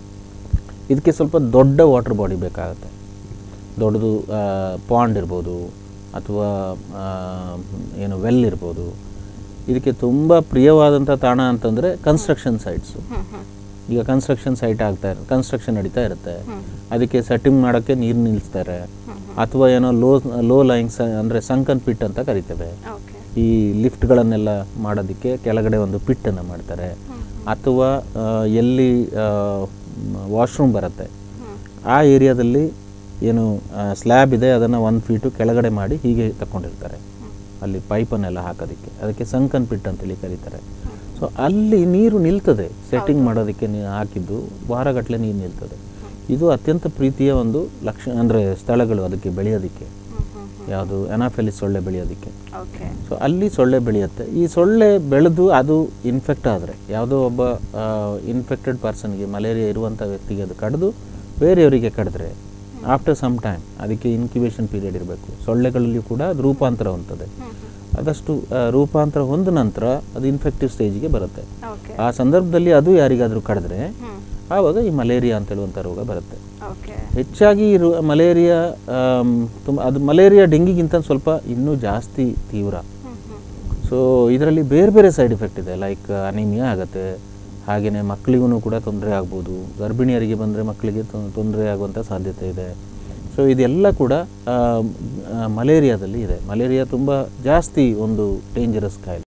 ಇದಕ್ಕೆ ಸ್ವಲ್ಪ ದೊಡ್ಡ ವಾಟರ್ ಬಾಡಿ ಬೇಕಾಗುತ್ತೆ ದೊಡ್ಡದು ಪಾಂಡ್ ಇರ್ಬೋದು ಅಥವಾ ಆ, ಏನು ವೆಲ್ ಇರ್ಬೋದು ಇದಕ್ಕೆ ತುಂಬ ಪ್ರಿಯವಾದಂಥ ತಾಣ ಅಂತಂದರೆ ಕನ್ಸ್ಟ್ರಕ್ಷನ್ ಸೈಟ್ಸು ಹ್ಮ್ ಹ್ಮ್ ಈಗ ಕನ್ಸ್ಟ್ರಕ್ಷನ್ ಸೈಟ್ ಆಗ್ತಾ ಇರುತ್ತೆ ಕನ್ಸ್ಟ್ರಕ್ಷನ್ ನಡೀತಾ ಇರುತ್ತೆ ಹ್ಮ್. ಅದಕ್ಕೆ ಸೆಟ್ಟಿಂಗ್ ಮಾಡೋಕ್ಕೆ ನೀರು ನಿಲ್ಲಿಸ್ತಾರೆ ಅಥವಾ ಏನೋ ಲೋ ಲೋ ಲೈಂಗ್ ಅಂದರೆ ಸಂಕನ್ ಪಿಟ್ ಅಂತ ಕರಿತೇವೆ ಓಕೆ ಈ ಲಿಫ್ಟ್ಗಳನ್ನೆಲ್ಲ ಮಾಡೋದಕ್ಕೆ ಕೆಳಗಡೆ ಒಂದು ಪಿಟ್ಟನ್ನು ಮಾಡ್ತಾರೆ ಅಥವಾ ಆ, ಎಲ್ಲಿ ವಾಶ್ರೂಮ್ ಬರುತ್ತೆ ಹ್ಮ್ ಆ ಏರಿಯಾದಲ್ಲಿ ಏನು ಸ್ಲ್ಯಾಬ್ ಇದೆ ಅದನ್ನು ಒಂದು ಫೀಟು ಕೆಳಗಡೆ ಮಾಡಿ ಹೀಗೆ ತಗೊಂಡಿರ್ತಾರೆ ಅಲ್ಲಿ ಪೈಪನ್ನೆಲ್ಲ ಹಾಕೋದಕ್ಕೆ ಅದಕ್ಕೆ ಸಂಕನ್ ಪಿಟ್ ಅಂತೇಳಿ ಕರೀತಾರೆ ಸೊ ಅಲ್ಲಿ ನೀರು ನಿಲ್ತದೆ ಸೆಟ್ಟಿಂಗ್ ಮಾಡೋದಕ್ಕೆ ನೀರು ಹಾಕಿದ್ದು ವಾರಗಟ್ಟಲೆ ನೀರು ನಿಲ್ತದೆ ಇದು ಅತ್ಯಂತ ಪ್ರೀತಿಯ ಒಂದು ಲಕ್ಷ ಅಂದರೆ ಸ್ಥಳಗಳು ಅದಕ್ಕೆ ಬೆಳೆಯೋದಕ್ಕೆ ಹ್ಮ್ ಹ್ಮ್ ಹ್ಮ್ ಯಾವುದು ಎನಾಫೆಲಿಸ್ ಸೊಳ್ಳೆ ಬೆಳೆಯೋದಕ್ಕೆ ಓಕೆ ಸೊ ಅಲ್ಲಿ ಸೊಳ್ಳೆ ಬೆಳೆಯುತ್ತೆ ಈ ಸೊಳ್ಳೆ ಬೆಳೆದು ಅದು ಇನ್ಫೆಕ್ಟ್ ಆದರೆ ಯಾವುದೋ ಒಬ್ಬ ಇನ್ಫೆಕ್ಟೆಡ್ ಪರ್ಸನ್ಗೆ ಮಲೇರಿಯಾ ಇರುವಂಥ ವ್ಯಕ್ತಿಗೆ ಅದು ಕಡಿದು ಬೇರೆಯವರಿಗೆ ಕಡಿದ್ರೆ ಆಫ್ಟರ್ ಸಮ್ ಟೈಮ್ ಅದಕ್ಕೆ ಇನ್ಕ್ಯುಬೇಷನ್ ಪೀರಿಯಡ್ ಇರಬೇಕು ಸೊಳ್ಳೆಗಳಲ್ಲಿಯೂ ಕೂಡ ಅದು ರೂಪಾಂತರ ಹೊಂದದೆ ಹ್ಮ್ ಹ್ಮ್ ಅದಷ್ಟು ಆ, ರೂಪಾಂತರ ಹೊಂದ ನಂತರ ಅದು ಇನ್ಫೆಕ್ಟಿವ್ ಸ್ಟೇಜ್ಗೆ ಬರುತ್ತೆ ಓಕೆ ಆ ಸಂದರ್ಭದಲ್ಲಿ ಅದು ಯಾರಿಗಾದರೂ ಕಡಿದ್ರೆ ಹ್ಮ್ ಆವಾಗ ಈ ಮಲೇರಿಯಾ ಅಂತ ಹೇಳುವಂಥ ರೋಗ ಬರುತ್ತೆ ಓಕೆ ಹೆಚ್ಚಾಗಿ ಈ ರೋ- ಮಲೇರಿಯಾ ಆಮ್, ತುಂಬ ಅದು ಮಲೇರಿಯಾ ಡೆಂಗಿಗಿಂತ ಸ್ವಲ್ಪ ಇನ್ನೂ ಜಾಸ್ತಿ ತೀವ್ರ ಹ್ಮ್ ಹ್ಮ್ ಸೊ ಇದರಲ್ಲಿ ಬೇರೆ ಬೇರೆ ಸೈಡ್ ಎಫೆಕ್ಟ್ ಇದೆ ಲೈಕ್ ಅನಿಮಿಯಾ ಆಗುತ್ತೆ ಹಾಗೆಯೇ ಮಕ್ಕಳಿಗೂ ಕೂಡ ತೊಂದರೆ ಆಗ್ಬೋದು ಗರ್ಭಿಣಿಯರಿಗೆ ಬಂದರೆ ಮಕ್ಕಳಿಗೆ ತೊಂದರೆ ಆಗುವಂಥ ಸಾಧ್ಯತೆ ಇದೆ ಸೊ ಇದೆಲ್ಲ ಕೂಡ ಆ, ಆ, ಮಲೇರಿಯಾದಲ್ಲಿ ಇದೆ ಮಲೇರಿಯಾ ತುಂಬ ಜಾಸ್ತಿ ಒಂದು ಡೇಂಜರಸ್ ಕಾಯಿಲೆ